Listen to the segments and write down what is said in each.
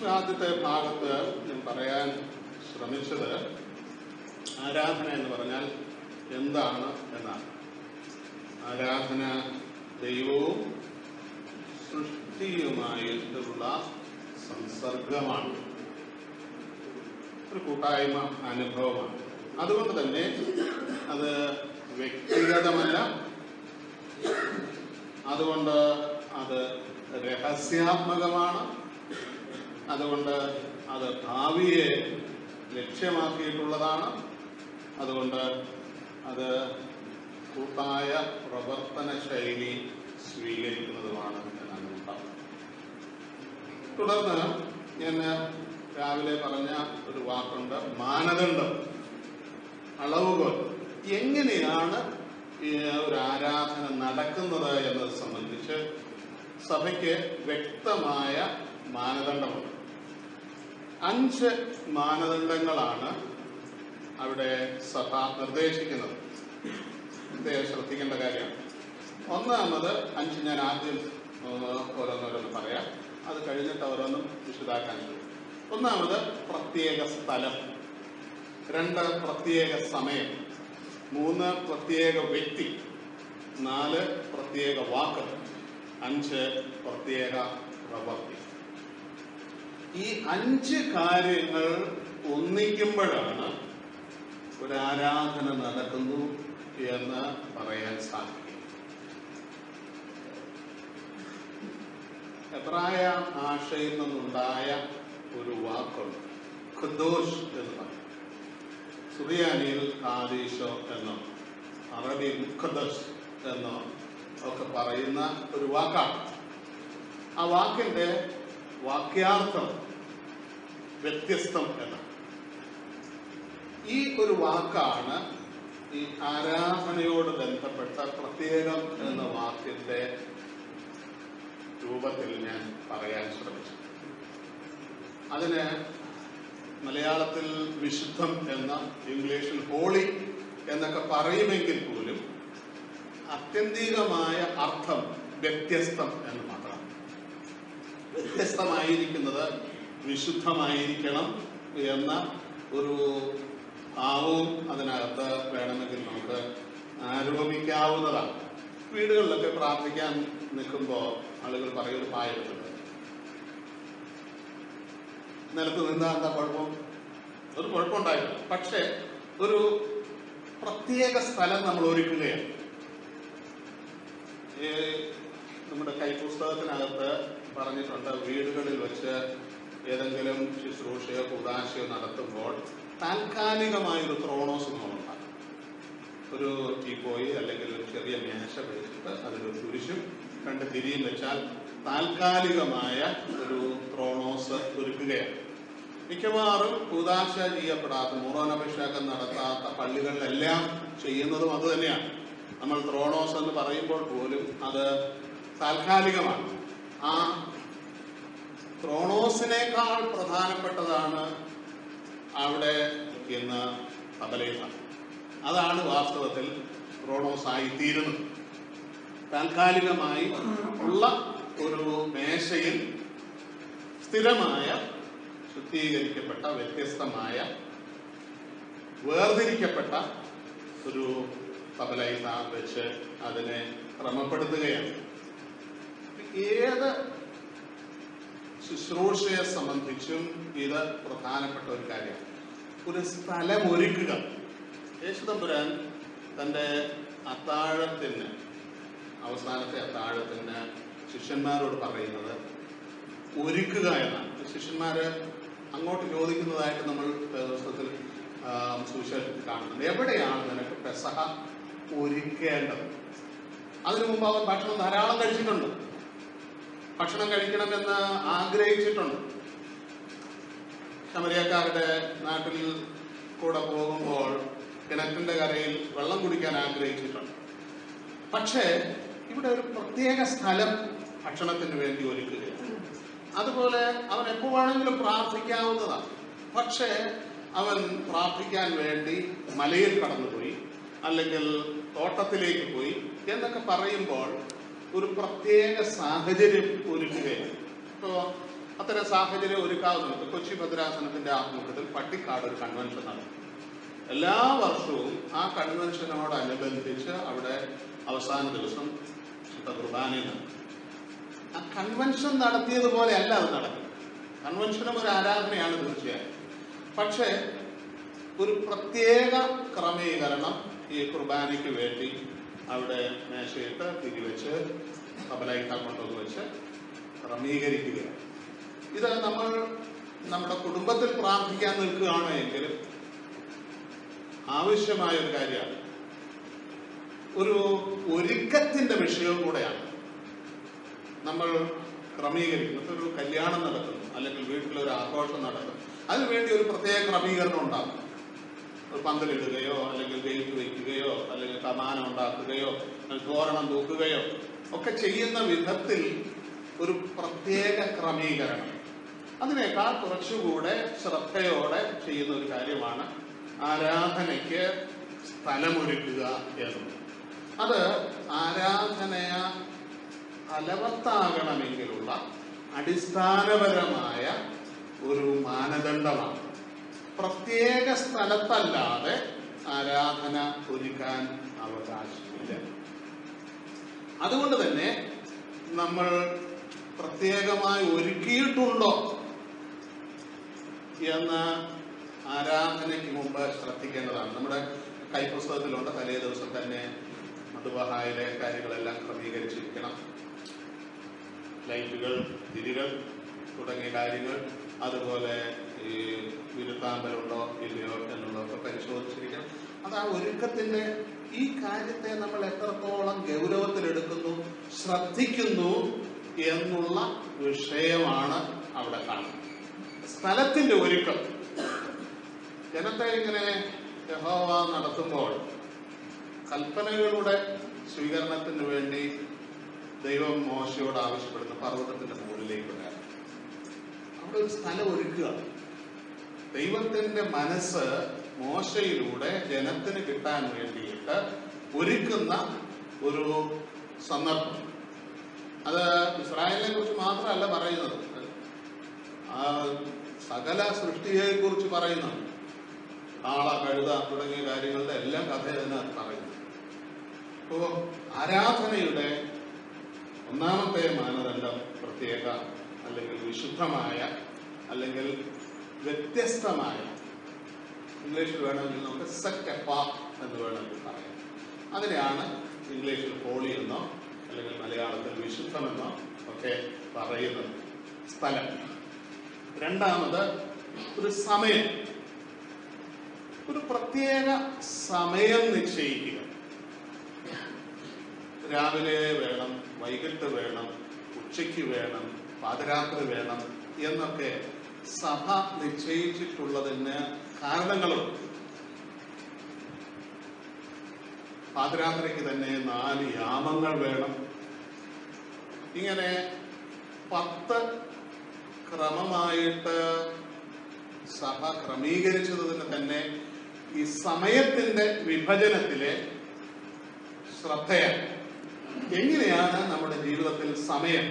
ആദ്യത്തെ ഭാഗത്ത് ഞാൻ പറയാൻ ശ്രമിച്ചത് ആരാധന എന്ന് പറഞ്ഞാൽ എന്താണ് എന്നാണ് ആരാധന ദൈവവും സൃഷ്ടിയുമായിട്ടുള്ള സംസർഗമാണ് ഒരു കൂട്ടായ്മ അനുഭവമാണ് അതുകൊണ്ട് തന്നെ അത് വ്യക്തിഗതമല്ല അതുകൊണ്ട് അത് രഹസ്യാത്മകമാണ് അതുകൊണ്ട് അത് ഭാവിയെ ലക്ഷ്യമാക്കിയിട്ടുള്ളതാണ് അതുകൊണ്ട് അത് കൂട്ടായ പ്രവർത്തന ശൈലി സ്വീകരിക്കുന്നതുമാണ് എന്നാണ് ഉണ്ടാവുന്നത് തുടർന്ന് ഞാൻ രാവിലെ പറഞ്ഞ ഒരു വാക്കുണ്ട് മാനദണ്ഡം അളവുകൾ എങ്ങനെയാണ് ഈ ഒരു ആരാധന നടക്കുന്നത് എന്നത് സംബന്ധിച്ച് സഭയ്ക്ക് വ്യക്തമായ മാനദണ്ഡമുണ്ട് അഞ്ച് മാനദണ്ഡങ്ങളാണ് അവിടെ സഭ നിർദ്ദേശിക്കുന്നത് പ്രത്യേകം ശ്രദ്ധിക്കേണ്ട കാര്യമാണ് ഒന്നാമത് അഞ്ച് ഞാൻ ആദ്യം ആ, ഓരോന്നോരോന്ന് പറയാം അത് കഴിഞ്ഞിട്ട് ഓരോന്നും വിശദാക്കാൻ ശ്രമിക്കും ഒന്നാമത് പ്രത്യേക സ്ഥലം രണ്ട് പ്രത്യേക സമയം മൂന്ന് പ്രത്യേക വ്യക്തി നാല് പ്രത്യേക വാക്ക് അഞ്ച് പ്രത്യേക പ്രവൃത്തി ഈ അഞ്ച് കാര്യങ്ങൾ ഒന്നിക്കുമ്പോഴാണ് ഒരു ആരാധന നടക്കുന്നു എന്ന് പറയാൻ സാധിക്കും എബ്രായ ഭാഷയിൽ നിന്നുണ്ടായ ഒരു വാക്കുണ്ട് ഖുദോഷ് എന്ന് പറയും സുറിയാനിയിൽ കാദീഷോ എന്നോ അറബി മുഖദസ് എന്നോ ഒക്കെ പറയുന്ന ഒരു വാക്കാണ് ആ വാക്കിന്റെ വാക്യാർത്ഥം വ്യത്യസ്തം എന്നാണ് ഈ ഒരു വാക്കാണ് ഈ ആരാധനയോട് ബന്ധപ്പെട്ട പ്രത്യേകം എന്ന വാക്യത്തെ രൂപത്തിൽ ഞാൻ പറയാൻ ശ്രമിച്ചു അതിന് മലയാളത്തിൽ വിശുദ്ധം എന്ന ഇംഗ്ലീഷിൽ ഹോളി എന്നൊക്കെ പറയുമെങ്കിൽ പോലും ആത്യന്തികമായ അർത്ഥം വ്യത്യസ്തം എന്ന് മാത്രമാണ് വ്യത്യസ്തമായിരിക്കുന്നത് വിശുദ്ധമായിരിക്കണം എന്ന ഒരു ഭാവവും അതിനകത്ത് വേണമെങ്കിൽ നമുക്ക് ആരോപിക്കാവുന്നതാണ് വീടുകളിലൊക്കെ പ്രാർത്ഥിക്കാൻ നിൽക്കുമ്പോൾ ആളുകൾ പറയും ഒരു പായ എടുത്തിട്ടുണ്ട് നിലത്ത് നിന്നാ എന്താ കുഴപ്പം ഒരു കുഴപ്പമുണ്ടായില്ല പക്ഷേ ഒരു പ്രത്യേക സ്ഥലം നമ്മൾ ഒരുക്കുകയാണ് ഈ നമ്മുടെ കൈപുസ്തകത്തിനകത്ത് പറഞ്ഞിട്ടുണ്ട് വീടുകളിൽ വെച്ച് ഏതെങ്കിലും ശുശ്രൂഷയോ കുദാശയോ നടത്തുമ്പോൾ താൽക്കാലികമായൊരു ത്രോണോസ് നമ്മളുണ്ടാകും ഒരു ടീപ്പോയി അല്ലെങ്കിൽ ഒരു ചെറിയ മേശ വെച്ചിട്ട് അതിലൊരു കുരിശും രണ്ട് തിരിയും വെച്ചാൽ താൽക്കാലികമായ ഒരു ത്രോണോസ് ഒരുക്കുകയാണ് മിക്കവാറും കൂതാശ ചെയ്യപ്പെടാത്ത മൂറോനഭിഷേകം നടത്താത്ത പള്ളികളിലെല്ലാം ചെയ്യുന്നതും അത് തന്നെയാണ് നമ്മൾ ത്രോണോസ് എന്ന് പറയുമ്പോൾ പോലും അത് താൽക്കാലികമാണ് ആ ത്രോണോസിനേക്കാൾ പ്രധാനപ്പെട്ടതാണ് അവിടെ ഇന്ന് തബലേസ അതാണ് വാസ്തവത്തിൽ ത്രോണോസ് ആയിത്തീരുന്നത് താൽക്കാലികമായി ഉള്ള ഒരു മേശയിൽ സ്ഥിരമായ ശുദ്ധീകരിക്കപ്പെട്ട വ്യത്യസ്തമായ വേർതിരിക്കപ്പെട്ട ഒരു തബലൈസ വെച്ച് അതിനെ ക്രമപ്പെടുത്തുകയാണ് ഏത് ശുശ്രൂഷയെ സംബന്ധിച്ചും ഇത് പ്രധാനപ്പെട്ട ഒരു കാര്യമാണ് ഒരു സ്ഥലം ഒരുക്കുക യേശുദമ്പുരാൻ തൻ്റെ അത്താഴത്തിന് അവസാനത്തെ അത്താഴത്തിന് ശിഷ്യന്മാരോട് പറയുന്നത് ഒരുക്കുക എന്നാണ് ശിഷ്യന്മാര് അങ്ങോട്ട് ചോദിക്കുന്നതായിട്ട് നമ്മൾ ദിവസത്തിൽ സുവിശേഷത്തിൽ കാണുന്നുണ്ട് എവിടെയാണ് നിനക്ക് പെസഹ ഒരുക്കേണ്ടത് അതിനു മുമ്പ് അവൻ ഭക്ഷണം ധാരാളം കഴിച്ചിട്ടുണ്ട് ഭക്ഷണം കഴിക്കണമെന്ന് ആഗ്രഹിച്ചിട്ടുണ്ട് ശമരിയക്കാരുടെ നാട്ടിൽ കൂടെ പോകുമ്പോൾ കിണറ്റിന്റെ കരയിൽ വെള്ളം കുടിക്കാൻ ആഗ്രഹിച്ചിട്ടുണ്ട് പക്ഷേ ഇവിടെ ഒരു പ്രത്യേക സ്ഥലം ഭക്ഷണത്തിന് വേണ്ടി ഒരുക്കുകയാണ് അതുപോലെ അവൻ എപ്പോ വേണമെങ്കിലും പ്രാർത്ഥിക്കാവുന്നതാണ് പക്ഷേ അവൻ പ്രാർത്ഥിക്കാൻ വേണ്ടി മലയിൽ കടന്നുപോയി അല്ലെങ്കിൽ തോട്ടത്തിലേക്ക് പോയി എന്നൊക്കെ പറയുമ്പോൾ ഒരു പ്രത്യേക സാഹചര്യം ഒരുക്കുകയാണ് ഇപ്പോൾ അത്തരം സാഹചര്യം ഒരുക്കാവുന്നത് കൊച്ചി ഭദ്രാസനത്തിന്റെ ആഭിമുഖ്യത്തിൽ പട്ടിക്കാട് ഒരു കൺവെൻഷൻ നടത്തും എല്ലാ വർഷവും ആ കൺവെൻഷനോടനുബന്ധിച്ച് അവിടെ അവസാന ദിവസം ശുദ്ധ കുർബാനയിൽ നടത്തും ആ കൺവെൻഷൻ നടത്തിയതുപോലെ അല്ല അത് നടക്കുന്നത് കൺവെൻഷനും ഒരു ആരാധനയാണ് തീർച്ചയായും പക്ഷേ ഒരു പ്രത്യേക ക്രമീകരണം ഈ കുർബാനയ്ക്ക് വേണ്ടി അവിടെ മേശയിട്ട് തിരിവെച്ച് കബലയിട്ട കൊണ്ടുവന്ന് വെച്ച് ക്രമീകരിക്കുകയാണ് ഇത് നമ്മൾ നമ്മുടെ കുടുംബത്തിൽ പ്രാർത്ഥിക്കാൻ നിൽക്കുകയാണ് എങ്കിൽ ആവശ്യമായ ഒരു കാര്യമാണ് ഒരു ഒരുക്കത്തിന്റെ വിഷയവും കൂടെയാണ് നമ്മൾ ക്രമീകരിക്കുന്നത് ഒരു കല്യാണം നടത്തുന്നു അല്ലെങ്കിൽ വീട്ടിലൊരു ആഘോഷം നടത്തുന്നു അതിനുവേണ്ടി ഒരു പ്രത്യേക ക്രമീകരണം ഉണ്ടാകും ഒരു പന്തലിടുകയോ അല്ലെങ്കിൽ ഗേറ്റ് വയ്ക്കുകയോ അല്ലെങ്കിൽ കമാനം ഉണ്ടാക്കുകയോ അല്ലെങ്കിൽ തോരണം തൂക്കുകയോ ഒക്കെ ചെയ്യുന്ന വിധത്തിൽ ഒരു പ്രത്യേക ക്രമീകരണം അതിനേക്കാൾ കുറച്ചുകൂടെ ശ്രദ്ധയോടെ ചെയ്യുന്ന ഒരു കാര്യമാണ് ആരാധനയ്ക്ക് സ്ഥലമൊരുക്കുക എന്നുള്ളത് അത് ആരാധനയ ഫലവത്താകണമെങ്കിലുള്ള അടിസ്ഥാനപരമായ ഒരു മാനദണ്ഡമാണ് പ്രത്യേക സ്ഥലത്തല്ലാതെ ആരാധന ഒരുക്കാൻ അവകാശമില്ല അതുകൊണ്ട് തന്നെ നമ്മൾ പ്രത്യേകമായി ഒരുക്കിയിട്ടുണ്ടോ എന്ന് ആരാധനയ്ക്ക് മുമ്പ് ശ്രദ്ധിക്കേണ്ടതാണ് നമ്മുടെ കൈപ്പുസ്തകത്തിലുണ്ട് തലേ ദിവസം തന്നെ മധുബഹായിലെ കാര്യങ്ങളെല്ലാം ക്രമീകരിച്ചിരിക്കണം ലൈറ്റുകൾ തിരികൾ തുടങ്ങിയ കാര്യങ്ങൾ അതുപോലെ ഈ വിരുത്താമ്പലുണ്ടോ ഇല്ലയോ എന്നുള്ളതൊക്കെ പരിശോധിച്ചിരിക്കണം അത് ആ ഒരുക്കത്തിന്റെ ഈ കാര്യത്തെ നമ്മൾ എത്രത്തോളം ഗൗരവത്തിലെടുക്കുന്നു ശ്രദ്ധിക്കുന്നു എന്നുള്ള വിഷയമാണ് അവിടെ കാണുന്നത് സ്ഥലത്തിന്റെ ഒരുക്കം ജനത്തെ ഇങ്ങനെ യഹോവ നടത്തുമ്പോൾ കൽപ്പനകളുടെ സ്വീകരണത്തിന് വേണ്ടി ദൈവം മോശയോട് ആവശ്യപ്പെടുന്ന പർവ്വതത്തിന്റെ മുകളിലേക്ക് വരാൻ അവിടെ ഒരു സ്ഥലം ഒരുക്കുക ദൈവത്തിന്റെ മനസ്സ് മോശയിലൂടെ ജനത്തിന് കിട്ടാൻ വേണ്ടിയിട്ട് ഒരുക്കുന്ന ഒരു സന്ദർഭം അത് ഇസ്രായേലിനെ കുറിച്ച് മാത്രമല്ല പറയുന്നത് ആ സകല സൃഷ്ടിയെ കുറിച്ച് പറയുന്നുണ്ട് കാള കഴുത തുടങ്ങിയ കാര്യങ്ങളുടെ എല്ലാം കഥ അതിനകത്ത് പറയുന്നു അപ്പോ ആരാധനയുടെ ഒന്നാമത്തെ മാനദണ്ഡം പ്രത്യേക അല്ലെങ്കിൽ വിശുദ്ധമായ അല്ലെങ്കിൽ വ്യത്യസ്തമായ ഇംഗ്ലീഷിൽ വേണമെങ്കിൽ നമുക്ക് സെറ്റ് എപ്പാർട്ട് എന്ന് വേണമെങ്കിൽ പറയാം അതിനെയാണ് ഇംഗ്ലീഷിൽ ഹോളി എന്നോ അല്ലെങ്കിൽ മലയാളത്തിൽ വിശുദ്ധമെന്നോ ഒക്കെ പറയുന്നത് സ്ഥലം രണ്ടാമത് ഒരു സമയം ഒരു പ്രത്യേക സമയം നിശ്ചയിക്കുക രാവിലെ വേണം വൈകിട്ട് വേണം ഉച്ചയ്ക്ക് വേണം പാതിരാത്രി വേണം എന്നൊക്കെ സഭ നിശ്ചയിച്ചിട്ടുള്ളതിന് കാരണങ്ങളുണ്ട് പാതിരാത്രിക്ക് തന്നെ നാല് യാമങ്ങൾ വേണം ഇങ്ങനെ പത്ത് ക്രമമായിട്ട് സഭ ക്രമീകരിച്ചതിന് തന്നെ ഈ സമയത്തിന്റെ വിഭജനത്തിലെ ശ്രദ്ധയാണ് എങ്ങനെയാണ് നമ്മുടെ ജീവിതത്തിൽ സമയം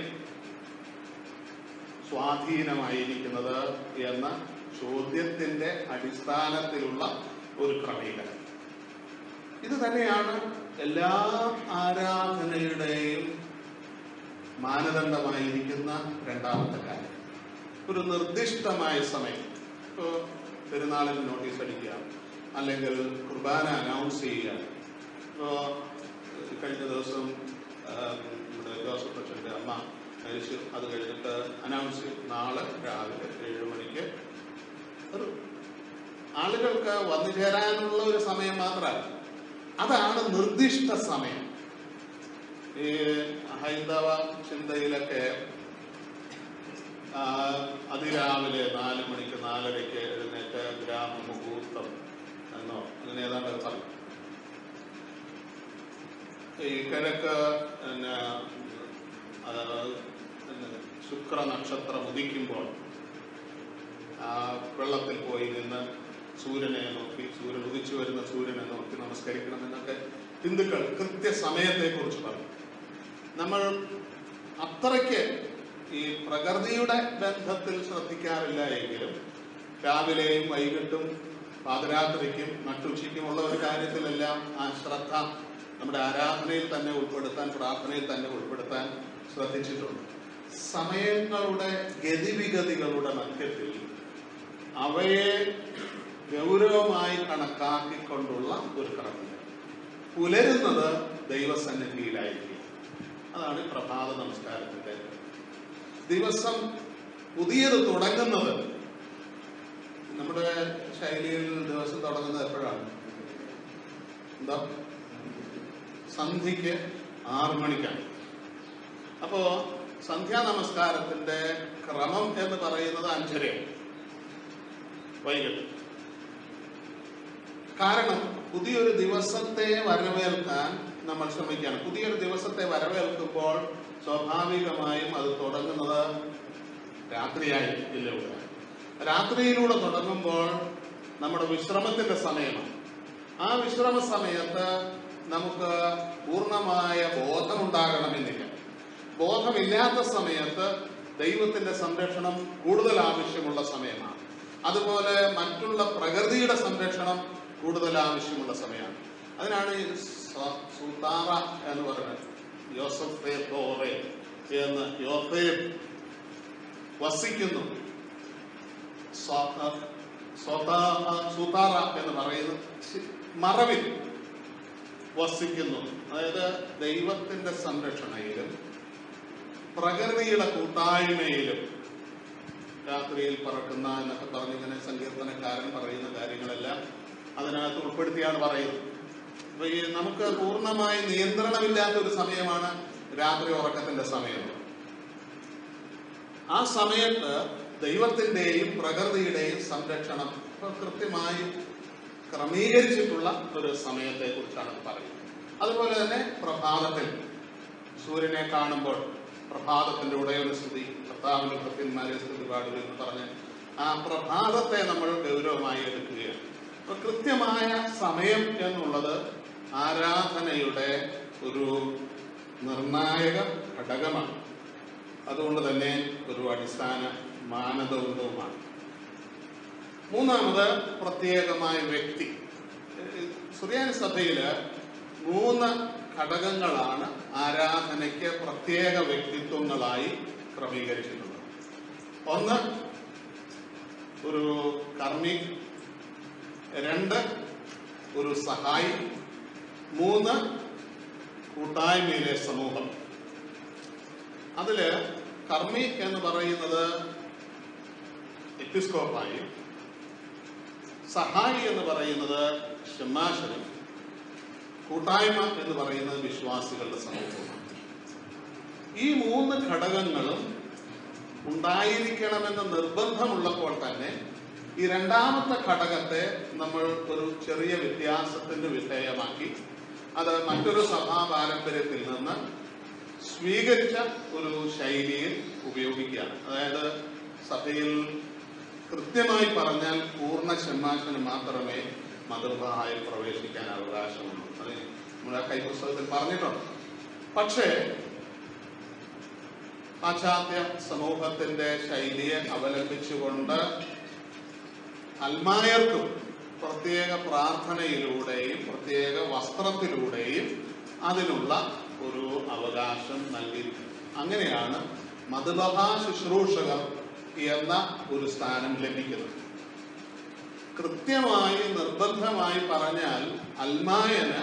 സ്വാധീനമായിരിക്കുന്നത് എന്ന ചോദ്യത്തിന്റെ അടിസ്ഥാനത്തിലുള്ള ഒരു ക്രമീകരണം ഇത് തന്നെയാണ് എല്ലാ ആരാധനയുടെയും മാനദണ്ഡമായിരിക്കുന്ന രണ്ടാമത്തെ കാര്യം ഒരു നിർദ്ദിഷ്ടമായ സമയം ഇപ്പോൾ പെരുന്നാളിന് നോട്ടീസ് അടിക്കുക അല്ലെങ്കിൽ കുർബാന അനൗൺസ് ചെയ്യുക ഇപ്പോൾ കഴിഞ്ഞ ദിവസം ആ, നമ്മുടെ ജോസഫ് അച്ഛൻ്റെ അമ്മ മരിച്ചു അത് കഴിഞ്ഞിട്ട് അനൗൺസ് ചെയ്തു നാളെ രാവിലെ ഏഴ് മണിക്ക് ഒരു ആളുകൾക്ക് വന്നു ചേരാനുള്ള ഒരു സമയം മാത്രമല്ല അതാണ് നിർദ്ദിഷ്ട സമയം ഈ ഹൈന്ദവ ചിന്തയിലൊക്കെ ആ, അതിരാവിലെ നാല് മണിക്ക് നാലരയ്ക്ക് എഴുന്നേറ്റ് ഗ്രാമ മുഹൂർത്തം എന്നോ അങ്ങനെ ഏതാണ്ട് പറയും ഈ കിഴക്ക് പിന്നെ ആ, പിന്നെ ശുക്ര നക്ഷത്രം ഉദിക്കുമ്പോൾ ആ വെള്ളത്തിൽ പോയി നിന്ന് സൂര്യനെ നോക്കി സൂര്യൻ ഉദിച്ചു വരുന്ന സൂര്യനെ നോക്കി നമസ്കരിക്കണം എന്നൊക്കെ ഹിന്ദുക്കൾ കൃത്യസമയത്തെ കുറിച്ച് പറയും നമ്മൾ അത്രയ്ക്ക് ഈ പ്രകൃതിയുടെ ബന്ധത്തിൽ ശ്രദ്ധിക്കാറില്ല എങ്കിലും രാവിലെയും വൈകിട്ടും പാതിരാത്രിക്കും നട്ടുച്ചയ്ക്കുമുള്ള ഒരു കാര്യത്തിലെല്ലാം ആ ശ്രദ്ധ നമ്മുടെ ആരാധനയിൽ തന്നെ ഉൾപ്പെടുത്താൻ പ്രാർത്ഥനയിൽ തന്നെ ഉൾപ്പെടുത്താൻ ശ്രദ്ധിച്ചിട്ടുണ്ട് സമയങ്ങളുടെ ഗതിവിഗതികളുടെ മധ്യത്തിൽ അവയെ ഗൗരവമായി കണക്കാക്കിക്കൊണ്ടുള്ള ഒരു കടന്നു പുലരുന്നത് ദൈവസന്നിധിയിലായിരിക്കും അതാണ് ഈ പ്രഭാത നമസ്കാരത്തിന്റെ ദിവസം പുതിയത് തുടങ്ങുന്നത് നമ്മുടെ ശൈലിയിൽ ദിവസം തുടങ്ങുന്നത് എപ്പോഴാണ് എന്താ സന്ധ്യയ്ക്ക് ആറു മണിക്കാണ് അപ്പോ സന്ധ്യാ നമസ്കാരത്തിന്റെ ക്രമം എന്ന് പറയുന്നത് അഞ്ചരയാണ് വൈകിട്ട് കാരണം പുതിയൊരു ദിവസത്തെ വരവേൽക്കാൻ നമ്മൾ ശ്രമിക്കുകയാണ് പുതിയൊരു ദിവസത്തെ വരവേൽക്കുമ്പോൾ സ്വാഭാവികമായും അത് തുടങ്ങുന്നത് രാത്രിയായിട്ടില്ല രാത്രിയിലൂടെ തുടങ്ങുമ്പോൾ നമ്മുടെ വിശ്രമത്തിന്റെ സമയമാണ് ആ വിശ്രമ സമയത്ത് നമുക്ക് പൂർണ്ണമായ ബോധമുണ്ടാകണമെന്നില്ല ബോധമില്ലാത്ത സമയത്ത് ദൈവത്തിന്റെ സംരക്ഷണം കൂടുതൽ ആവശ്യമുള്ള സമയമാണ് അതുപോലെ മറ്റുള്ള പ്രകൃതിയുടെ സംരക്ഷണം കൂടുതൽ ആവശ്യമുള്ള സമയമാണ് അതിനാണ് ഈ സ- സുതാറ എന്ന് പറയുന്നത് യോസഫേ തോറെ എന്ന് യോസേഫ് വസിക്കുന്നു സ്വ- സ്വതാ- സുതാറ എന്ന് പറയുന്നത് ചി- മറവിൽ വസിക്കുന്നു അതായത് ദൈവത്തിന്റെ സംരക്ഷണയിലും പ്രകൃതിയുടെ കൂട്ടായ്മയിലും രാത്രിയിൽ പറക്കുന്ന എന്നൊക്കെ പറഞ്ഞിങ്ങനെ സങ്കീർത്തനക്കാരൻ പറയുന്ന കാര്യങ്ങളെല്ലാം അതിനകത്ത് ഉൾപ്പെടുത്തിയാണ് പറയുന്നത് അപ്പൊ ഈ നമുക്ക് പൂർണ്ണമായി നിയന്ത്രണമില്ലാത്ത ഒരു സമയമാണ് രാത്രി ഉറക്കത്തിന്റെ സമയം ആ സമയത്ത് ദൈവത്തിന്റെയും പ്രകൃതിയുടെയും സംരക്ഷണം ഇപ്പൊ കൃത്യമായി ക്രമീകരിച്ചിട്ടുള്ള ഒരു സമയത്തെ കുറിച്ചാണ് പറയുന്നത് അതുപോലെ തന്നെ പ്രഭാതത്തിൽ സൂര്യനെ കാണുമ്പോൾ പ്രഭാതത്തിന്റെ ഉടയൊരു സ്തുതി കർത്താവിന്റെ ഭക്തന്മാരെ സ്തുതി പാടുക എന്ന് പറഞ്ഞ് ആ പ്രഭാതത്തെ നമ്മൾ ഗൗരവമായി എടുക്കുകയാണ് അപ്പൊ കൃത്യമായ സമയം എന്നുള്ളത് ആരാധനയുടെ ഒരു നിർണായക ഘടകമാണ് അതുകൊണ്ട് തന്നെ ഒരു അടിസ്ഥാന മാനദണ്ഡവുമാണ് മൂന്നാമത് പ്രത്യേകമായ വ്യക്തി സുറിയാനി സഭയില് മൂന്ന് ഘടകങ്ങളാണ് ആരാധനയ്ക്ക് പ്രത്യേക വ്യക്തിത്വങ്ങളായി ക്രമീകരിച്ചിട്ടുള്ളത് ഒന്ന് ഒരു കർമ്മി രണ്ട് ഒരു സഹായി മൂന്ന് കൂട്ടായ്മയിലെ സമൂഹം അതില് കർമ്മി എന്ന് പറയുന്നത് എപ്പിസ്കോപ്പായും സഹായി എന്ന് പറയുന്നത് ഷമാശനും കൂട്ടായ്മ എന്ന് പറയുന്നത് വിശ്വാസികളുടെ സമൂഹമാണ് ഈ മൂന്ന് ഘടകങ്ങളും ഉണ്ടായിരിക്കണമെന്ന് നിർബന്ധമുള്ളപ്പോൾ തന്നെ ഈ രണ്ടാമത്തെ ഘടകത്തെ നമ്മൾ ഒരു ചെറിയ വ്യത്യാസത്തിന് വിധേയമാക്കി അത് മറ്റൊരു സഭാ പാരമ്പര്യത്തിൽ നിന്ന് സ്വീകരിച്ച ഒരു ശൈലിയിൽ ഉപയോഗിക്കുകയാണ് അതായത് സഭയിൽ കൃത്യമായി പറഞ്ഞാൽ പൂർണ്ണ ഷമ്മാശന് മാത്രമേ മതൃഭായിൽ പ്രവേശിക്കാൻ അവകാശമുള്ളൂ അത് നമ്മുടെ കൈപുസ്തകത്തിൽ പറഞ്ഞിട്ടുണ്ട് പക്ഷേ പാശ്ചാത്യ സമൂഹത്തിന്റെ ശൈലിയെ അവലംബിച്ചുകൊണ്ട് അൽമായർക്കും പ്രത്യേക പ്രാർത്ഥനയിലൂടെയും പ്രത്യേക വസ്ത്രത്തിലൂടെയും അതിനുള്ള ഒരു അവകാശം നൽകിയിരിക്കുന്നു അങ്ങനെയാണ് മതബഹാ ശുശ്രൂഷകർ എന്ന ഒരു സ്ഥാനം ലഭിക്കുന്നത് കൃത്യമായി നിർബന്ധമായി പറഞ്ഞാൽ അൽമായന്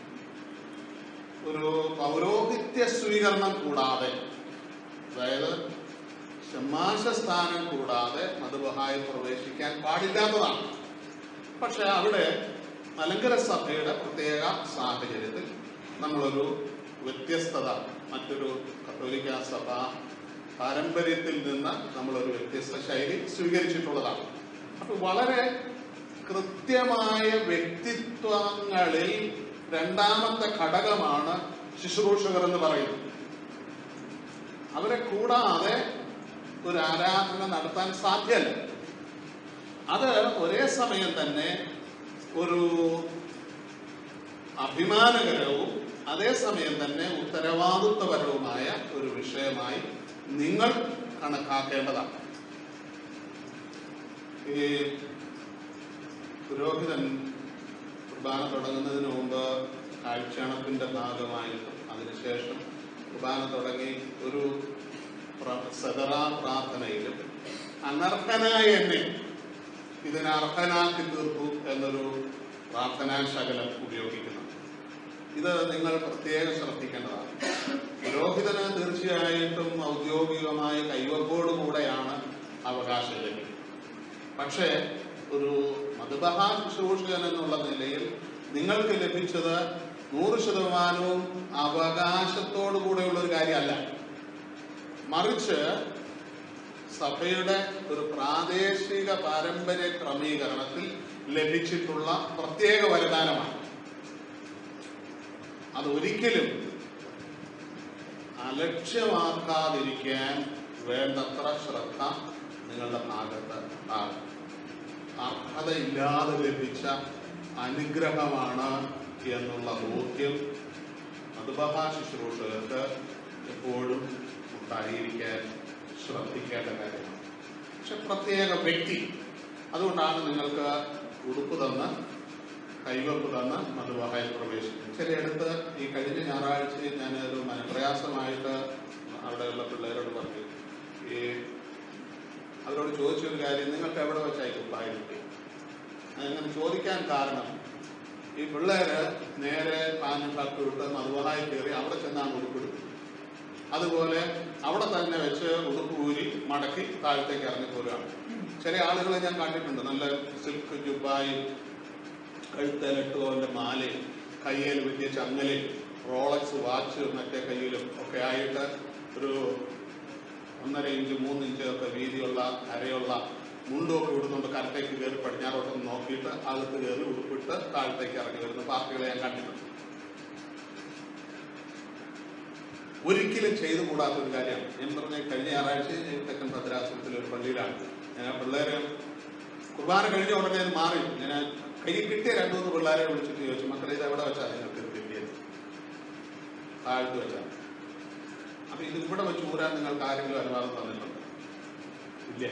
ഒരു പൗരോഹിത്യ സ്വീകരണം കൂടാതെ അതായത് ഷമാശ സ്ഥാനം കൂടാതെ മധുബഹായിൽ പ്രവേശിക്കാൻ പാടില്ലാത്തതാണ് പക്ഷെ അവിടെ മലങ്കര സഭയുടെ പ്രത്യേക സാഹചര്യത്തിൽ നമ്മളൊരു വ്യത്യസ്തത മറ്റൊരു കത്തോലിക്ക സഭ പാരമ്പര്യത്തിൽ നിന്ന് നമ്മളൊരു വ്യത്യസ്ത ശൈലി സ്വീകരിച്ചിട്ടുള്ളതാണ് അപ്പൊ വളരെ കൃത്യമായ വ്യക്തിത്വങ്ങളിൽ രണ്ടാമത്തെ ഘടകമാണ് ശുശ്രൂഷകർ എന്ന് പറയുന്നത് അവരെ കൂടാതെ ഒരു ആരാധന നടത്താൻ സാധ്യമല്ല അത് ഒരേ സമയം തന്നെ ഒരു അഭിമാനകരവും അതേസമയം തന്നെ ഉത്തരവാദിത്വപരവുമായ ഒരു വിഷയമായി നിങ്ങൾ കണക്കാക്കേണ്ടതാണ് ഈ പുരോഹിതൻ കുർബാന തുടങ്ങുന്നതിന് മുമ്പ് കാഴ്ചണത്തിന്റെ ഭാഗമായിട്ടും അതിനുശേഷം കുർബാന തുടങ്ങി ഒരു പ്ര- സദറാ പ്രാർത്ഥനയിലും അനർഹനായ എന്നെ ഇതിനെ അർഹനാക്കി തീർക്കൂ എന്നൊരു പ്രാർത്ഥനാ ശകലം ഉപയോഗിക്കുന്നു ഇത് നിങ്ങൾ പ്രത്യേകം ശ്രദ്ധിക്കേണ്ടതാണ് പുരോഹിതന് തീർച്ചയായിട്ടും ഔദ്യോഗികമായ കൈവപ്പോടുകൂടെയാണ് അവകാശം ലഭിക്കുന്നത് പക്ഷേ ഒരു മധുബഹാ ശുശ്രൂഷകൻ എന്നുള്ള നിലയിൽ നിങ്ങൾക്ക് ലഭിച്ചത് നൂറ് ശതമാനവും അവകാശത്തോടു കൂടെയുള്ള ഒരു കാര്യമല്ല മറിച്ച് സഭയുടെ ഒരു പ്രാദേശിക പാരമ്പര്യ ക്രമീകരണത്തിൽ ലഭിച്ചിട്ടുള്ള പ്രത്യേക വരദാനമാണ് അത് ഒരിക്കലും അലക്ഷ്യമാക്കാതിരിക്കാൻ വേണ്ടത്ര ശ്രദ്ധ നിങ്ങളുടെ ഭാഗത്ത് ഉണ്ടാകും അർഹതയില്ലാതെ ലഭിച്ച അനുഗ്രഹമാണ് എന്നുള്ള ബോധ്യം മധുബഹ ശുശ്രൂഷകർക്ക് എപ്പോഴും ഉണ്ടായിരിക്കാൻ ശ്രദ്ധിക്കേണ്ട കാര്യമാണ് പക്ഷെ പ്രത്യേക വ്യക്തി അതുകൊണ്ടാണ് നിങ്ങൾക്ക് ഉടുപ്പ് തന്ന് കൈവപ്പ് തന്ന് മധുബഹയിൽ പ്രവേശിക്കും ചിലയിടത്ത് ഈ കഴിഞ്ഞ ഞായറാഴ്ച ഞാൻ ഒരു മനപ്രയാസമായിട്ട് അവിടെയുള്ള പിള്ളേരോട് പറഞ്ഞു ഈ അവരോട് ചോദിച്ചൊരു കാര്യം നിങ്ങൾക്ക് എവിടെ വെച്ചായി കുപ്പായി കിട്ടി അങ്ങനെ ചോദിക്കാൻ കാരണം ഈ പിള്ളേര് നേരെ പാനും ഷർട്ട് ഇട്ട് മധുബഹായി കയറി അവിടെ ചെന്നാണ് ഉടുപ്പെടുത്തത് അതുപോലെ അവിടെ തന്നെ വെച്ച് ഉടുപ്പ് ഊരി മടക്കി താഴത്തേക്ക് ഇറങ്ങി പോരുകയാണ് ചില ആളുകളെ ഞാൻ കണ്ടിട്ടുണ്ട് നല്ല സിൽക്ക് ജുബായും കഴുത്തേലിട്ടുകൊണ്ട് മാലയും കയ്യിൽ വലിയ ചങ്ങലയും റോളക്സ് വാച്ച് മറ്റേ കയ്യിലും ഒക്കെ ആയിട്ട് ഒരു ഒന്നര ഇഞ്ച് മൂന്ന് ഇഞ്ച് ഒക്കെ വീതിയുള്ള അരയുള്ള മുണ്ടൊക്കെ ഇടുന്നുണ്ട് കരത്തേക്ക് കയറി പടിഞ്ഞാറോട്ടൊന്ന് നോക്കിയിട്ട് അകത്ത് കയറി ഉടുപ്പിട്ട് താഴത്തേക്ക് ഇറങ്ങി വരുന്ന പാർട്ടികളെ ഞാൻ കണ്ടിട്ടുണ്ട് ഒരിക്കലും ചെയ്തു കൂടാത്ത ഒരു കാര്യമാണ് ഞാൻ പറഞ്ഞ കഴിഞ്ഞ ഞായറാഴ്ച ഞാൻ തെക്കൻ ഭദ്രാസനത്തിലെ ഒരു പള്ളിയിലാണ് ഞാൻ ആ പിള്ളേരെ കുർബാന കഴിഞ്ഞ ഉടനെ അത് മാറി ഞാൻ കയ്യിൽ കിട്ടിയ രണ്ടു മൂന്ന് പിള്ളേരെ വിളിച്ചിട്ട് ചോദിച്ചു മക്കളെ ഇത് എവിടെ വെച്ചാൽ നിങ്ങൾക്ക് ഇത് കിട്ടിയത് താഴ്ത്തു വെച്ചാൽ അപ്പൊ ഇത് ഇവിടെ വെച്ച് ഊരാൻ നിങ്ങൾക്ക് ആരെങ്കിലും അനുവാദം തന്നിട്ടുണ്ടോ ഇല്ല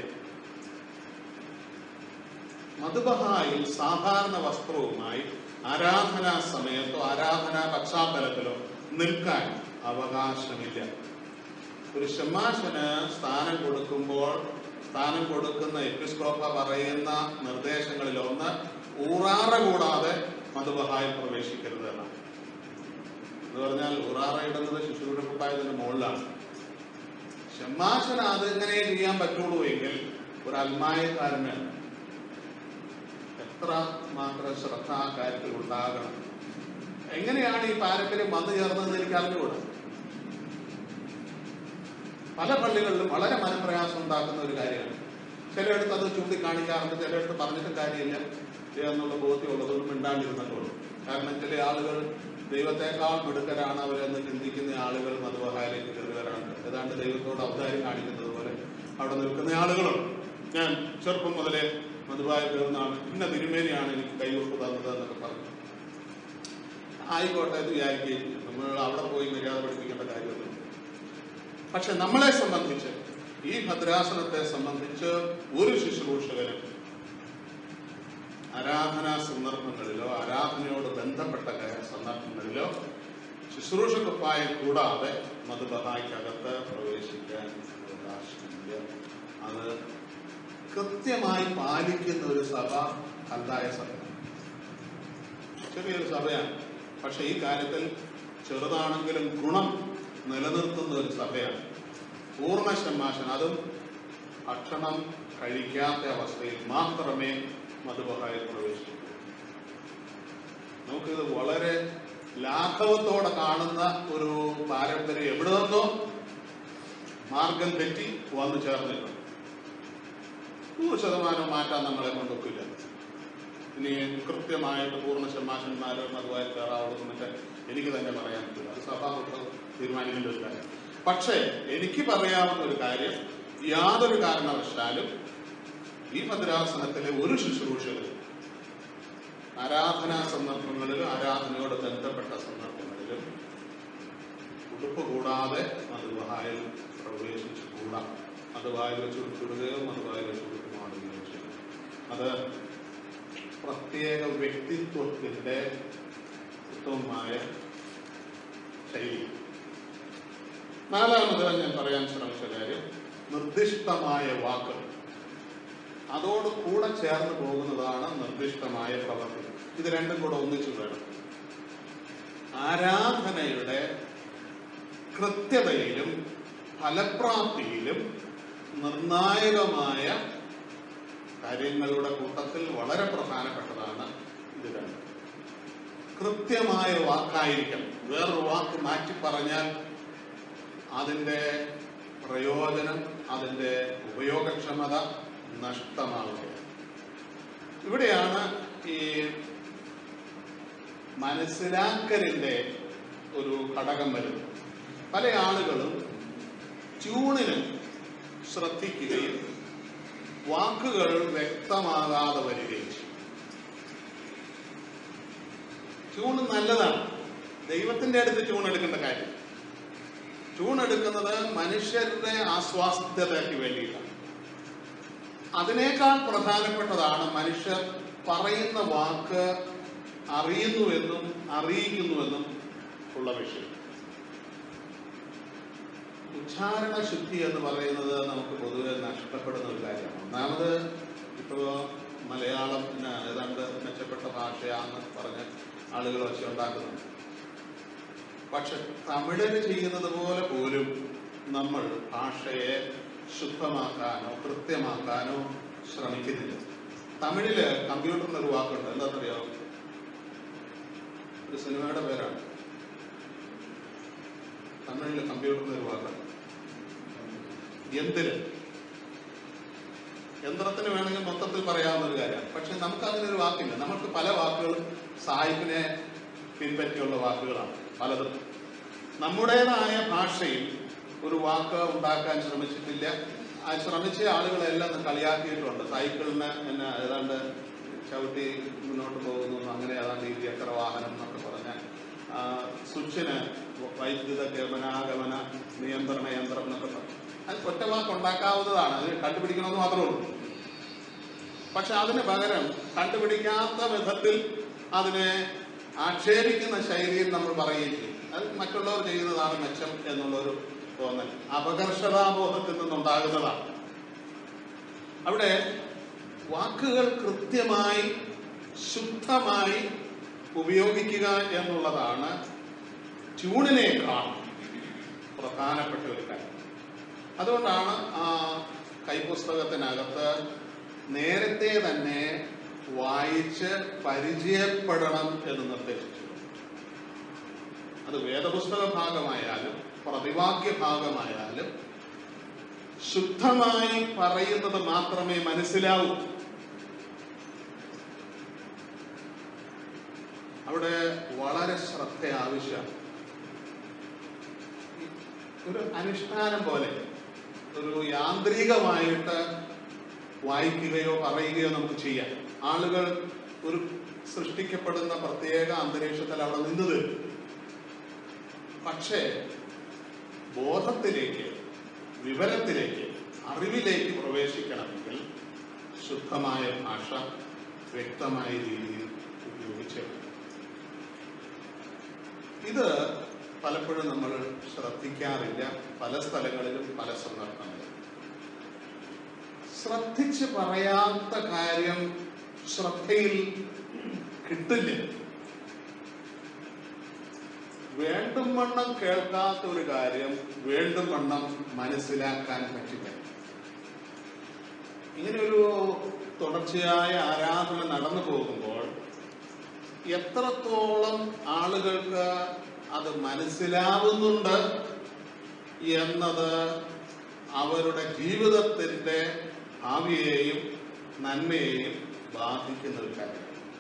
മധുബഹായിൽ സാധാരണ വസ്ത്രവുമായി ആരാധനാ സമയത്തോ ആരാധനാ പശ്ചാത്തലത്തിലോ നിൽക്കാൻ അവകാശമില്ല ഒരു ഷമാശന് സ്ഥാനം കൊടുക്കുമ്പോൾ സ്ഥാനം കൊടുക്കുന്ന എപ്പിസ്കോപ്പ പറയുന്ന നിർദ്ദേശങ്ങളിൽ ഒന്ന് ഊറാറ കൂടാതെ മധുബഹായിൽ പ്രവേശിക്കരുത് എന്നാണ് എന്ന് പറഞ്ഞാൽ ഊറാറ ഇടുന്നത് ശിശുവിന്റെ കുപ്പായത്തിന്റെ മുകളിലാണ് ഷമാശന് അത് എങ്ങനെ ചെയ്യാൻ പറ്റുള്ളൂ എങ്കിൽ ഒരു അൽമായക്കാരന് എത്ര മാത്രം ശ്രദ്ധ ആ കാര്യത്തിൽ ഉണ്ടാകണം എങ്ങനെയാണ് ഈ പാരമ്പര്യം വന്നു ചേർന്നതെന്ന് എനിക്ക് അറിഞ്ഞുകൂടാ പല പള്ളികളിലും വളരെ മനപ്രയാസം ഉണ്ടാക്കുന്ന ഒരു കാര്യമാണ് ചിലയിടത്ത് അത് ചൂണ്ടിക്കാണിക്കാറുണ്ട് ചിലയിടത്ത് പറഞ്ഞിട്ടും കാര്യമില്ല എന്നുള്ള ബോധ്യമുള്ളതൊന്നും മിണ്ടാണ്ടിരുന്നിട്ടുള്ളൂ കാരണം ചില ആളുകൾ ദൈവത്തെക്കാൾ മിടുക്കരാണ് അവരെന്ന് ചിന്തിക്കുന്ന ആളുകൾ മധുബഹായിലേക്ക് കയറുകാരാണ് ഏതാണ്ട് ദൈവത്തോട് ഔദാര്യം കാണിക്കുന്നത് പോലെ അവിടെ നിൽക്കുന്ന ആളുകളുണ്ട് ഞാൻ ചെറുപ്പം മുതലേ മധുബായി കയറുന്നതാണ് ഇന്ന തിരുമേനിയാണ് എനിക്ക് കൈവപ്പ് തന്നത് എന്നൊക്കെ പറഞ്ഞു ആയിക്കോട്ടെ എന്ന് വിചാരിക്കുകയും ചെയ്യും. നമ്മൾ അവിടെ പോയി മര്യാദ പഠിപ്പിക്കേണ്ട കാര്യമൊന്നും പക്ഷെ നമ്മളെ സംബന്ധിച്ച് ഈ ഭദ്രാസനത്തെ സംബന്ധിച്ച് ഒരു ശുശ്രൂഷകനും ആരാധനാ സന്ദർഭങ്ങളിലോ ആരാധനയോട് ബന്ധപ്പെട്ട കാ- സന്ദർഭങ്ങളിലോ ശുശ്രൂഷ കുപ്പായം കൂടാതെ മധുബഹായ്ക്കകത്ത് പ്രവേശിക്കാൻ അവകാശമില്ല അത് കൃത്യമായി പാലിക്കുന്ന ഒരു സഭ കല്ലായ സഭയാണ് ചെറിയൊരു സഭയാണ് പക്ഷെ ഈ കാര്യത്തിൽ ചെറുതാണെങ്കിലും ഗുണം നിലനിർത്തുന്ന ഒരു സഭയാണ് പൂർണ്ണ ഷമ്മാശൻ അതും ഭക്ഷണം കഴിക്കാത്ത അവസ്ഥയിൽ മാത്രമേ മധുബഹായിൽ പ്രവേശിക്കൂ നമുക്കിത് വളരെ ലാഘവത്തോടെ കാണുന്ന ഒരു പാരമ്പര്യം എവിടെ നിന്നോ മാർഗം തെറ്റി വന്നു ചേർന്നിട്ടുണ്ട് നൂറ് ശതമാനം മാറ്റാൻ നമ്മളെ കൊണ്ടൊക്കില്ല ഇനി കൃത്യമായിട്ട് പൂർണ്ണ ഷമ്മാശന്മാരോ മധുവായി കയറാവുന്നതൊക്കെ എനിക്ക് തന്നെ പറയാൻ പറ്റില്ല അത് സഭാമുഖം തീരുമാനിക്കേണ്ട ഒരു കാര്യം പക്ഷേ എനിക്ക് പറയാവുന്ന ഒരു കാര്യം യാതൊരു കാരണവശാലും ഈ ഭദ്രാസനത്തിലെ ഒരു ശുശ്രൂഷകരും ആരാധനാ സന്ദർഭങ്ങളിലും ആരാധനയോട് ബന്ധപ്പെട്ട സന്ദർഭങ്ങളിലും ഉടുപ്പ് കൂടാതെ മധുബഹായിൽ പ്രവേശിച്ചുകൂടാ അത് വായിൽ വെച്ച് കൊടുക്കുകയോ അത് വായിൽ വെച്ച് കൊടുക്കുമാണെന്ന് ചെയ്യും അത് പ്രത്യേക വ്യക്തിത്വത്തിൻ്റെ ഉത്തമമായ ശൈലി നാലാമത് ഞാൻ പറയാൻ ശ്രമിച്ച കാര്യം നിർദ്ദിഷ്ടമായ വാക്ക് അതോട് കൂടെ ചേർന്ന് പോകുന്നതാണ് നിർദ്ദിഷ്ടമായ പ്രവൃത്തി ഇത് രണ്ടും കൂടെ ഒന്നിച്ചു വേണം ആരാധനയുടെ കൃത്യതയിലും ഫലപ്രാപ്തിയിലും നിർണായകമായ കാര്യങ്ങളുടെ കൂട്ടത്തിൽ വളരെ പ്രധാനപ്പെട്ടതാണ് ഇത് രണ്ടും കൃത്യമായ വാക്കായിരിക്കണം വേറൊരു വാക്ക് മാറ്റി പറഞ്ഞാൽ അതിൻ്റെ പ്രയോജനം അതിൻ്റെ ഉപയോഗക്ഷമത നഷ്ടമാവുകയാണ് ഇവിടെയാണ് ഈ മനസ്സിലാക്കലിൻ്റെ ഒരു ഘടകം വരുന്നത് പല ആളുകളും ട്യൂണിന് ശ്രദ്ധിക്കുകയും വാക്കുകൾ വ്യക്തമാകാതെ വരികയും ചെയ്യും ട്യൂൺ നല്ലതാണ് ദൈവത്തിന്റെ അടുത്ത് ട്യൂൺ എടുക്കേണ്ട കാര്യം ട്യൂൺ എടുക്കുന്നത് മനുഷ്യരുടെ ആസ്വാസ്ഥ്യതയ്ക്ക് വേണ്ടിയിട്ടാണ് അതിനേക്കാൾ പ്രധാനപ്പെട്ടതാണ് മനുഷ്യർ പറയുന്ന വാക്ക് അറിയുന്നുവെന്നും അറിയിക്കുന്നുവെന്നും ഉള്ള വിഷയം ഉച്ചാരണ ശുദ്ധി എന്ന് പറയുന്നത് നമുക്ക് പൊതുവെ നഷ്ടപ്പെടുന്ന ഒരു കാര്യമാണ് ഒന്നാമത് ഇപ്പോൾ മലയാളം പിന്നെ ഏതാണ്ട് മെച്ചപ്പെട്ട ഭാഷയാണെന്ന് പറഞ്ഞ് ആളുകൾ വെച്ച് ഉണ്ടാക്കുന്നുണ്ട് പക്ഷെ തമിഴിന് ചെയ്യുന്നത് പോലെ പോലും നമ്മൾ ഭാഷയെ ശുദ്ധമാക്കാനോ കൃത്യമാക്കാനോ ശ്രമിക്കുന്നില്ല തമിഴില് കമ്പ്യൂട്ടറിന് ഒരു വാക്കുണ്ട് എന്താണെന്നറിയോ ഒരു സിനിമയുടെ പേരാണ് തമിഴില് കമ്പ്യൂട്ടറിന് ഒരു വാക്കുണ്ട് യന്ത്രം യന്ത്രത്തിന് വേണമെങ്കിൽ മൊത്തത്തിൽ പറയാവുന്ന ഒരു കാര്യമാണ് പക്ഷെ നമുക്ക് അതിനൊരു വാക്കില്ല നമുക്ക് പല വാക്കുകളും സാഹിബിനെ പിൻപറ്റിയുള്ള വാക്കുകളാണ് പലതും നമ്മുടേതായ ഭാഷയിൽ ഒരു വാക്ക് ഉണ്ടാക്കാൻ ശ്രമിച്ചിട്ടില്ല ആ ശ്രമിച്ച ആളുകളെല്ലാം ഒന്ന് കളിയാക്കിയിട്ടുണ്ട് സൈക്കിളിന് പിന്നെ ഏതാണ്ട് ചവിട്ടി മുന്നോട്ട് പോകുന്നു അങ്ങനെ ഏതാണ്ട് ഇരുചക്ര വാഹനം എന്നൊക്കെ പറഞ്ഞാൽ ആ, സ്വിച്ചിന് വൈദ്യുത ഗമനാഗമന നിയന്ത്രണ യന്ത്രം എന്നൊക്കെ പറഞ്ഞു അത് ഒറ്റ വാക്ക് ഉണ്ടാക്കാവുന്നതാണ് അതിന് കണ്ടുപിടിക്കണമെന്ന് മാത്രമേ ഉള്ളൂ പക്ഷെ അതിന് പകരം കണ്ടുപിടിക്കാത്ത വിധത്തിൽ അതിനെ ആക്ഷേപിക്കുന്ന ശൈലിയിൽ നമ്മൾ പറയുകയും ചെയ്യും അത് മറ്റുള്ളവർ ചെയ്യുന്നതാണ് മെച്ചം എന്നുള്ളൊരു തോന്നൽ അപകർഷതാബോധത്തിൽ നിന്നുണ്ടാകുന്നതാണ് അവിടെ വാക്കുകൾ കൃത്യമായി ശുദ്ധമായി ഉപയോഗിക്കുക എന്നുള്ളതാണ് ട്യൂണിനേക്കാൾ പ്രധാനപ്പെട്ട ഒരു കാര്യം അതുകൊണ്ടാണ് ആ കൈപുസ്തകത്തിനകത്ത് നേരത്തെ തന്നെ വായിച്ച് പരിചയപ്പെടണം എന്ന് നിർദ്ദേശിച്ചു അത് വേദപുസ്തക ഭാഗമായാലും പ്രതിവാക്യ ഭാഗമായാലും ശുദ്ധമായി പറയുന്നത് മാത്രമേ മനസ്സിലാവൂ അവിടെ വളരെ ശ്രദ്ധ ആവശ്യമാണ് ഒരു അനുഷ്ഠാനം പോലെ ഒരു യാന്ത്രികമായിട്ട് വായിക്കുകയോ പറയുകയോ നമുക്ക് ചെയ്യാം ആളുകൾ ഒരു സൃഷ്ടിക്കപ്പെടുന്ന പ്രത്യേക അന്തരീക്ഷത്തിൽ അവിടെ നിന്ന് തരും പക്ഷേ ബോധത്തിലേക്ക് വിവരത്തിലേക്ക് അറിവിലേക്ക് പ്രവേശിക്കണമെങ്കിൽ ശുദ്ധമായ ഭാഷ വ്യക്തമായ രീതിയിൽ ഉപയോഗിച്ചേ പറ്റൂ. ഇത് പലപ്പോഴും നമ്മൾ ശ്രദ്ധിക്കാറില്ല പല സ്ഥലങ്ങളിലും പല സന്ദർഭങ്ങളിലും ശ്രദ്ധിച്ച് പറയാത്ത കാര്യം ശ്രദ്ധയിൽ കിട്ടില്ല വേണ്ടും വണ്ണം കേൾക്കാത്ത ഒരു കാര്യം വേണ്ടും വണ്ണം മനസ്സിലാക്കാൻ പറ്റില്ല ഇങ്ങനെ ഒരു തുടർച്ചയായ ആരാധന നടന്നു പോകുമ്പോൾ എത്രത്തോളം ആളുകൾക്ക് അത് മനസ്സിലാവുന്നുണ്ട് എന്നത് അവരുടെ ജീവിതത്തിന്റെ ഭാവിയെയും നന്മയെയും ബാധിക്കുന്ന ഒരു കാര്യമാണ്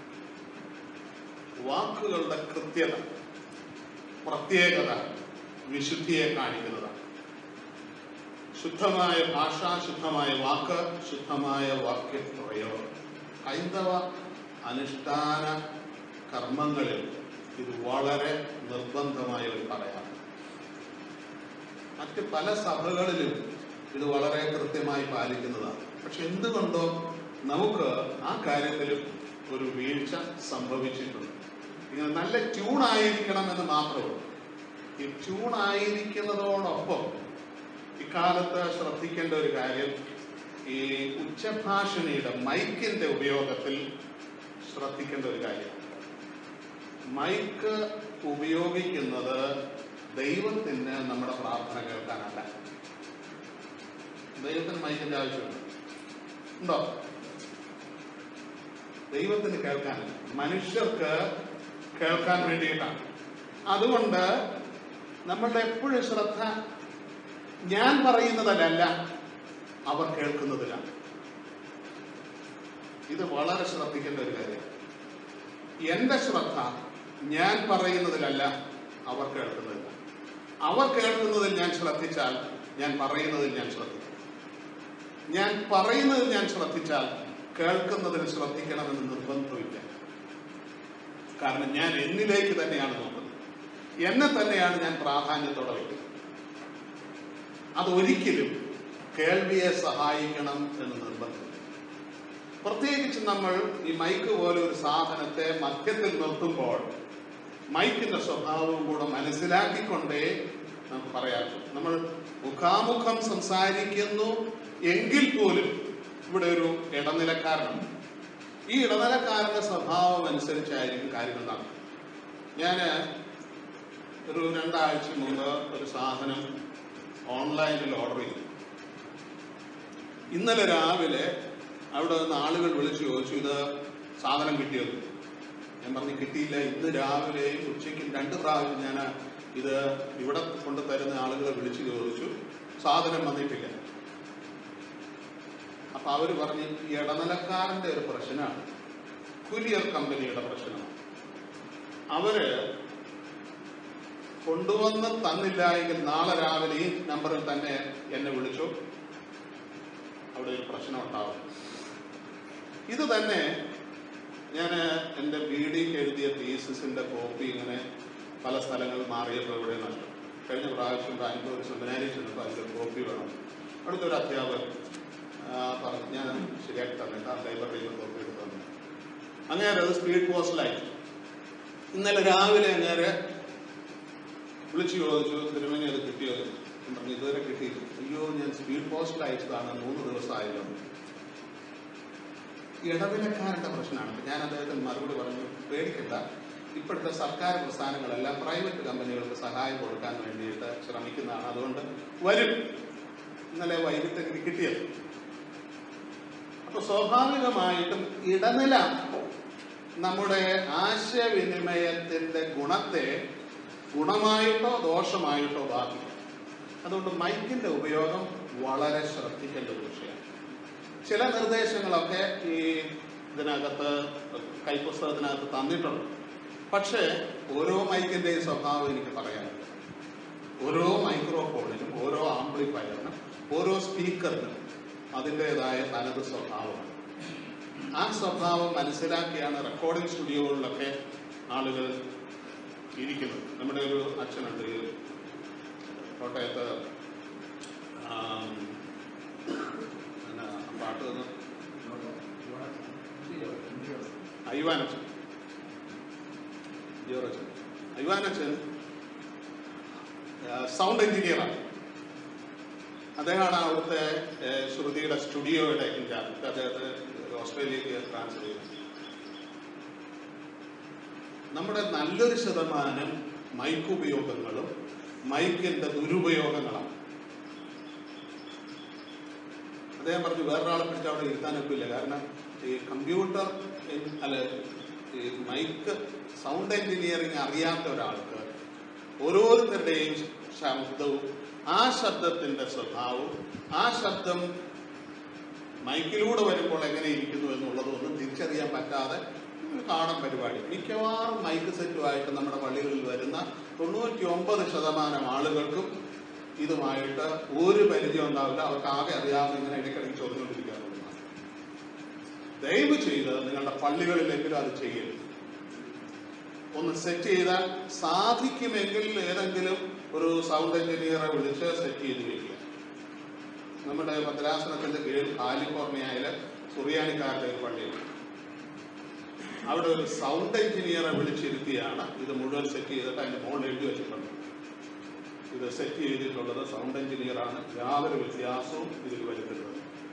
വാക്കുകളുടെ കൃത്യത പ്രത്യേകത വിശുദ്ധിയെ കാണിക്കുന്നതാണ് ശുദ്ധമായ ഭാഷ ശുദ്ധമായ വാക്ക് ശുദ്ധമായ വാക്യപ്രയോഗം ഹൈന്ദവ അനുഷ്ഠാന കർമ്മങ്ങളിൽ ഇത് വളരെ നിർബന്ധമായ ഒരു പറയാണ് മറ്റ് പല സഭകളിലും ഇത് വളരെ കൃത്യമായി പാലിക്കുന്നതാണ് പക്ഷെ എന്തുകൊണ്ടോ നമുക്ക് ആ കാര്യത്തിലും ഒരു വീഴ്ച സംഭവിച്ചിട്ടുണ്ട് ഇങ്ങനെ നല്ല ട്യൂണായിരിക്കണം എന്ന് മാത്രമേ ഉള്ളൂ ഈ ട്യൂണായിരിക്കുന്നതോടൊപ്പം ഇക്കാലത്ത് ശ്രദ്ധിക്കേണ്ട ഒരു കാര്യം ഈ ഉച്ചഭാഷണിയുടെ മൈക്കിന്റെ ഉപയോഗത്തിൽ ശ്രദ്ധിക്കേണ്ട ഒരു കാര്യം മൈക്ക് ഉപയോഗിക്കുന്നത് ദൈവത്തിന് നമ്മുടെ പ്രാർത്ഥന കേൾക്കാനല്ല ദൈവത്തിന് മൈക്കിന്റെ ആവശ്യമുണ്ട് ഉണ്ടോ ദൈവത്തിന് കേൾക്കാനില്ല മനുഷ്യർക്ക് കേൾക്കാൻ വേണ്ടിയിട്ടാണ് അതുകൊണ്ട് നമ്മളുടെ എപ്പോഴും ശ്രദ്ധ ഞാൻ പറയുന്നതിലല്ല അവർ കേൾക്കുന്നതിലാണ് ഇത് വളരെ ശ്രദ്ധിക്കേണ്ട ഒരു കാര്യം എന്റെ ശ്രദ്ധ ഞാൻ പറയുന്നതിലല്ല അവർ കേൾക്കുന്നതില്ല അവർ കേൾക്കുന്നതിൽ ഞാൻ ശ്രദ്ധിച്ചാൽ ഞാൻ പറയുന്നതിൽ ഞാൻ ശ്രദ്ധിക്കും ഞാൻ പറയുന്നതിൽ ഞാൻ ശ്രദ്ധിച്ചാൽ കേൾക്കുന്നതിൽ ശ്രദ്ധിക്കണമെന്ന് നിർബന്ധമില്ല കാരണം ഞാൻ എന്നിലേക്ക് തന്നെയാണ് നോക്കുന്നത് എന്നെ തന്നെയാണ് ഞാൻ പ്രാധാന്യത്തോടെ വയ്ക്കുന്നത് അതൊരിക്കലും കേൾവിയെ സഹായിക്കണം എന്ന് നിർബന്ധമില്ല പ്രത്യേകിച്ച് നമ്മൾ ഈ മൈക്ക് പോലെ ഒരു സാധനത്തെ മധ്യത്തിൽ നിർത്തുമ്പോൾ മൈക്കിന്റെ സ്വഭാവവും കൂടെ മനസ്സിലാക്കിക്കൊണ്ടേ നമുക്ക് പറയാം നമ്മൾ മുഖാമുഖം സംസാരിക്കുന്നു എങ്കിൽ പോലും ഇവിടെ ഒരു ഇടനിലക്കാരനുണ്ട് ഈ ഇടനിലക്കാരന്റെ സ്വഭാവം അനുസരിച്ചായിരിക്കും കാര്യങ്ങൾ നടക്കുന്നത് ഞാൻ ഒരു രണ്ടാഴ്ച മുമ്പ് ഒരു സാധനം ഓൺലൈനിൽ ഓർഡർ ചെയ്തു ഇന്നലെ രാവിലെ അവിടെ നിന്ന് ആളുകൾ വിളിച്ചു ചോദിച്ചു ഇത് സാധനം കിട്ടിയത് ഞാൻ പറഞ്ഞു കിട്ടിയില്ല ഇന്ന് രാവിലെ ഉച്ചയ്ക്ക് രണ്ട് പ്രാവശ്യം ഞാൻ ഇത് ഇവിടെ കൊണ്ട് തരുന്ന ആളുകളെ വിളിച്ചു ചോദിച്ചു സാധനം വന്നിട്ടില്ല അപ്പൊ അവര് പറഞ്ഞു ഈ ഇടനിലക്കാരന്റെ ഒരു പ്രശ്നമാണ് കുരിയർ കമ്പനിയുടെ പ്രശ്നമാണ് അവര് കൊണ്ടുവന്ന് തന്നില്ല എങ്കിൽ നാളെ രാവിലെ ഈ നമ്പറിൽ തന്നെ എന്നെ വിളിച്ചു അവിടെ ഒരു പ്രശ്നം ഉണ്ടാവും ഇത് തന്നെ ഞാൻ എൻ്റെ ബി ഡിക്ക് എഴുതിയ തീസിസിന്റെ കോപ്പി ഇങ്ങനെ പല സ്ഥലങ്ങളിൽ മാറിയപ്പോൾ ഇവിടെ നഷ്ടം കഴിഞ്ഞ പ്രാവശ്യം ബാംഗ്ലൂർ സെമിനാരി ചെന്നപ്പോൾ അതിൻ്റെ കോപ്പി വേണം അവിടുത്തെ ഒരു അധ്യാപകൻ ആ, പറഞ്ഞു ഞാൻ ശരിയാക്കി തന്നിട്ട് ആ ലൈബ്രറിയിൽ നിന്ന് കോപ്പി എടുത്ത് തന്നു അങ്ങേരെ അത് സ്പീഡ് പോസ്റ്റിലായി ഇന്നലെ രാവിലെ അങ്ങേരെ വിളിച്ചു ചോദിച്ചു തിരുമേനി അത് കിട്ടിയോ ഞാൻ പറഞ്ഞു ഇതുവരെ കിട്ടിയില്ല അയ്യോ ഞാൻ സ്പീഡ് പോസ്റ്റിൽ അയച്ചതാണ് മൂന്ന് ദിവസമായല്ലോ ഇടനിലക്കാരുടെ പ്രശ്നമാണ് ഞാൻ അദ്ദേഹത്തിന് മറുപടി പറഞ്ഞു പേടിക്കണ്ട ഇപ്പോഴത്തെ സർക്കാർ പ്രസ്ഥാനങ്ങളെല്ലാം പ്രൈവറ്റ് കമ്പനികൾക്ക് സഹായം കൊടുക്കാൻ വേണ്ടിയിട്ട് ശ്രമിക്കുന്നതാണ് അതുകൊണ്ട് വരും ഇന്നലെ വൈകിട്ട് എനിക്ക് കിട്ടിയത് അപ്പൊ സ്വാഭാവികമായിട്ടും ഇടനില നമ്മുടെ ആശയവിനിമയത്തിന്റെ ഗുണത്തെ ഗുണമായിട്ടോ ദോഷമായിട്ടോ ബാധിക്കും അതുകൊണ്ട് മൈക്കിന്റെ ഉപയോഗം വളരെ ശ്രദ്ധിക്കേണ്ട ഒരു വിഷയമാണ് ചില നിർദ്ദേശങ്ങളൊക്കെ ഈ ഇതിനകത്ത് കൈപ്പുസ്തകത്തിനകത്ത് തന്നിട്ടുണ്ട് പക്ഷേ ഓരോ മൈക്കിന്റെയും സ്വഭാവം എനിക്ക് പറയാനുണ്ട് ഓരോ മൈക്രോഫോണിനും ഓരോ ആംപ്ലിഫയറിനും ഓരോ സ്പീക്കറിനും അതിൻ്റെതായ തനത് സ്വഭാവമാണ് ആ സ്വഭാവം മനസ്സിലാക്കിയാണ് റെക്കോർഡിംഗ് സ്റ്റുഡിയോകളിലൊക്കെ ആളുകൾ ഇരിക്കുന്നത് നമ്മുടെ ഒരു അച്ഛനുണ്ട് ഈ കോട്ടയത്ത് ആം, എന്നാ, പാട്ട് ഒന്ന് ഐവാനച്ചൻ ജിയോറച്ചൻ ഐവാനച്ചൻ സൗണ്ട് എഞ്ചിനീയറാണ് അദ്ദേഹമാണ് അവിടുത്തെ ഏഹ്, ശ്രുതിയുടെ സ്റ്റുഡിയോയുടെ ഇൻചാർജ് അദ്ദേഹത്തെ ഓസ്ട്രേലിയക്ക് ട്രാൻസ്ഫർ ചെയ്തു നമ്മുടെ നല്ലൊരു ശതമാനം മൈക്ക് ഉപയോഗങ്ങളും മൈക്കിന്റെ ദുരുപയോഗങ്ങളാണ് അദ്ദേഹം പറഞ്ഞു വേറൊരാളെ പിടിച്ച് അവിടെ ഇരുത്താനൊക്കില്ല കാരണം ഈ കമ്പ്യൂട്ടർ എൻ- അല്ല ഈ മൈക്ക് സൗണ്ട് എഞ്ചിനീയറിംഗ് അറിയാത്ത ഒരാൾക്ക് ഓരോരുത്തരുടെയും ശബ്ദവും ആ ശബ്ദത്തിന്റെ സ്വഭാവവും ആ ശബ്ദം മൈക്കിലൂടെ വരുമ്പോൾ എങ്ങനെ ഇരിക്കുന്നു എന്നുള്ളതൊന്നും തിരിച്ചറിയാൻ പറ്റാതെ ഒരു കാണാൻ പരിപാടി മിക്കവാറും മൈക്ക് സെറ്റുമായിട്ട് നമ്മുടെ പള്ളികളിൽ വരുന്ന തൊണ്ണൂറ്റി ഒമ്പത് ശതമാനം ആളുകൾക്കും ഇതുമായിട്ട് ഒരു പരിചയം ഉണ്ടാവില്ല അവർക്ക് ആകെ അറിയാവുന്ന ഇങ്ങനെ ഇടയ്ക്കിടയ്ക്ക് ചൊറിഞ്ഞുകൊണ്ടിരിക്കാറുള്ളതാണ് ദയവ് ചെയ്ത് നിങ്ങളുടെ പള്ളികളിലെങ്കിലും അത് ചെയ്യരുത് ഒന്ന് സെറ്റ് ചെയ്താൽ സാധിക്കുമെങ്കിൽ ഏതെങ്കിലും ഒരു സൗണ്ട് എഞ്ചിനീയറെ വിളിച്ച് സെറ്റ് ചെയ്ത് വയ്ക്കുക നമ്മുടെ ഭദ്രാസനത്തിന്റെ കീഴിൽ കാലിഫോർണിയയിലെ സുറിയാനിക്കാരുടെ ഒരു പള്ളിയുണ്ട് അവിടെ ഒരു സൗണ്ട് എഞ്ചിനീയറെ വിളിച്ചിരുത്തിയാണ് ഇത് മുഴുവൻ സെറ്റ് ചെയ്തിട്ട് അതിന്റെ മുകളിൽ എഴുതി വെച്ചിട്ടുണ്ട് ഇത് സെറ്റ് ചെയ്തിട്ടുള്ളത് സൗണ്ട് എഞ്ചിനീയറാണ് യാതൊരു വ്യത്യാസവും ഇതിൽ വരുത്തരുത്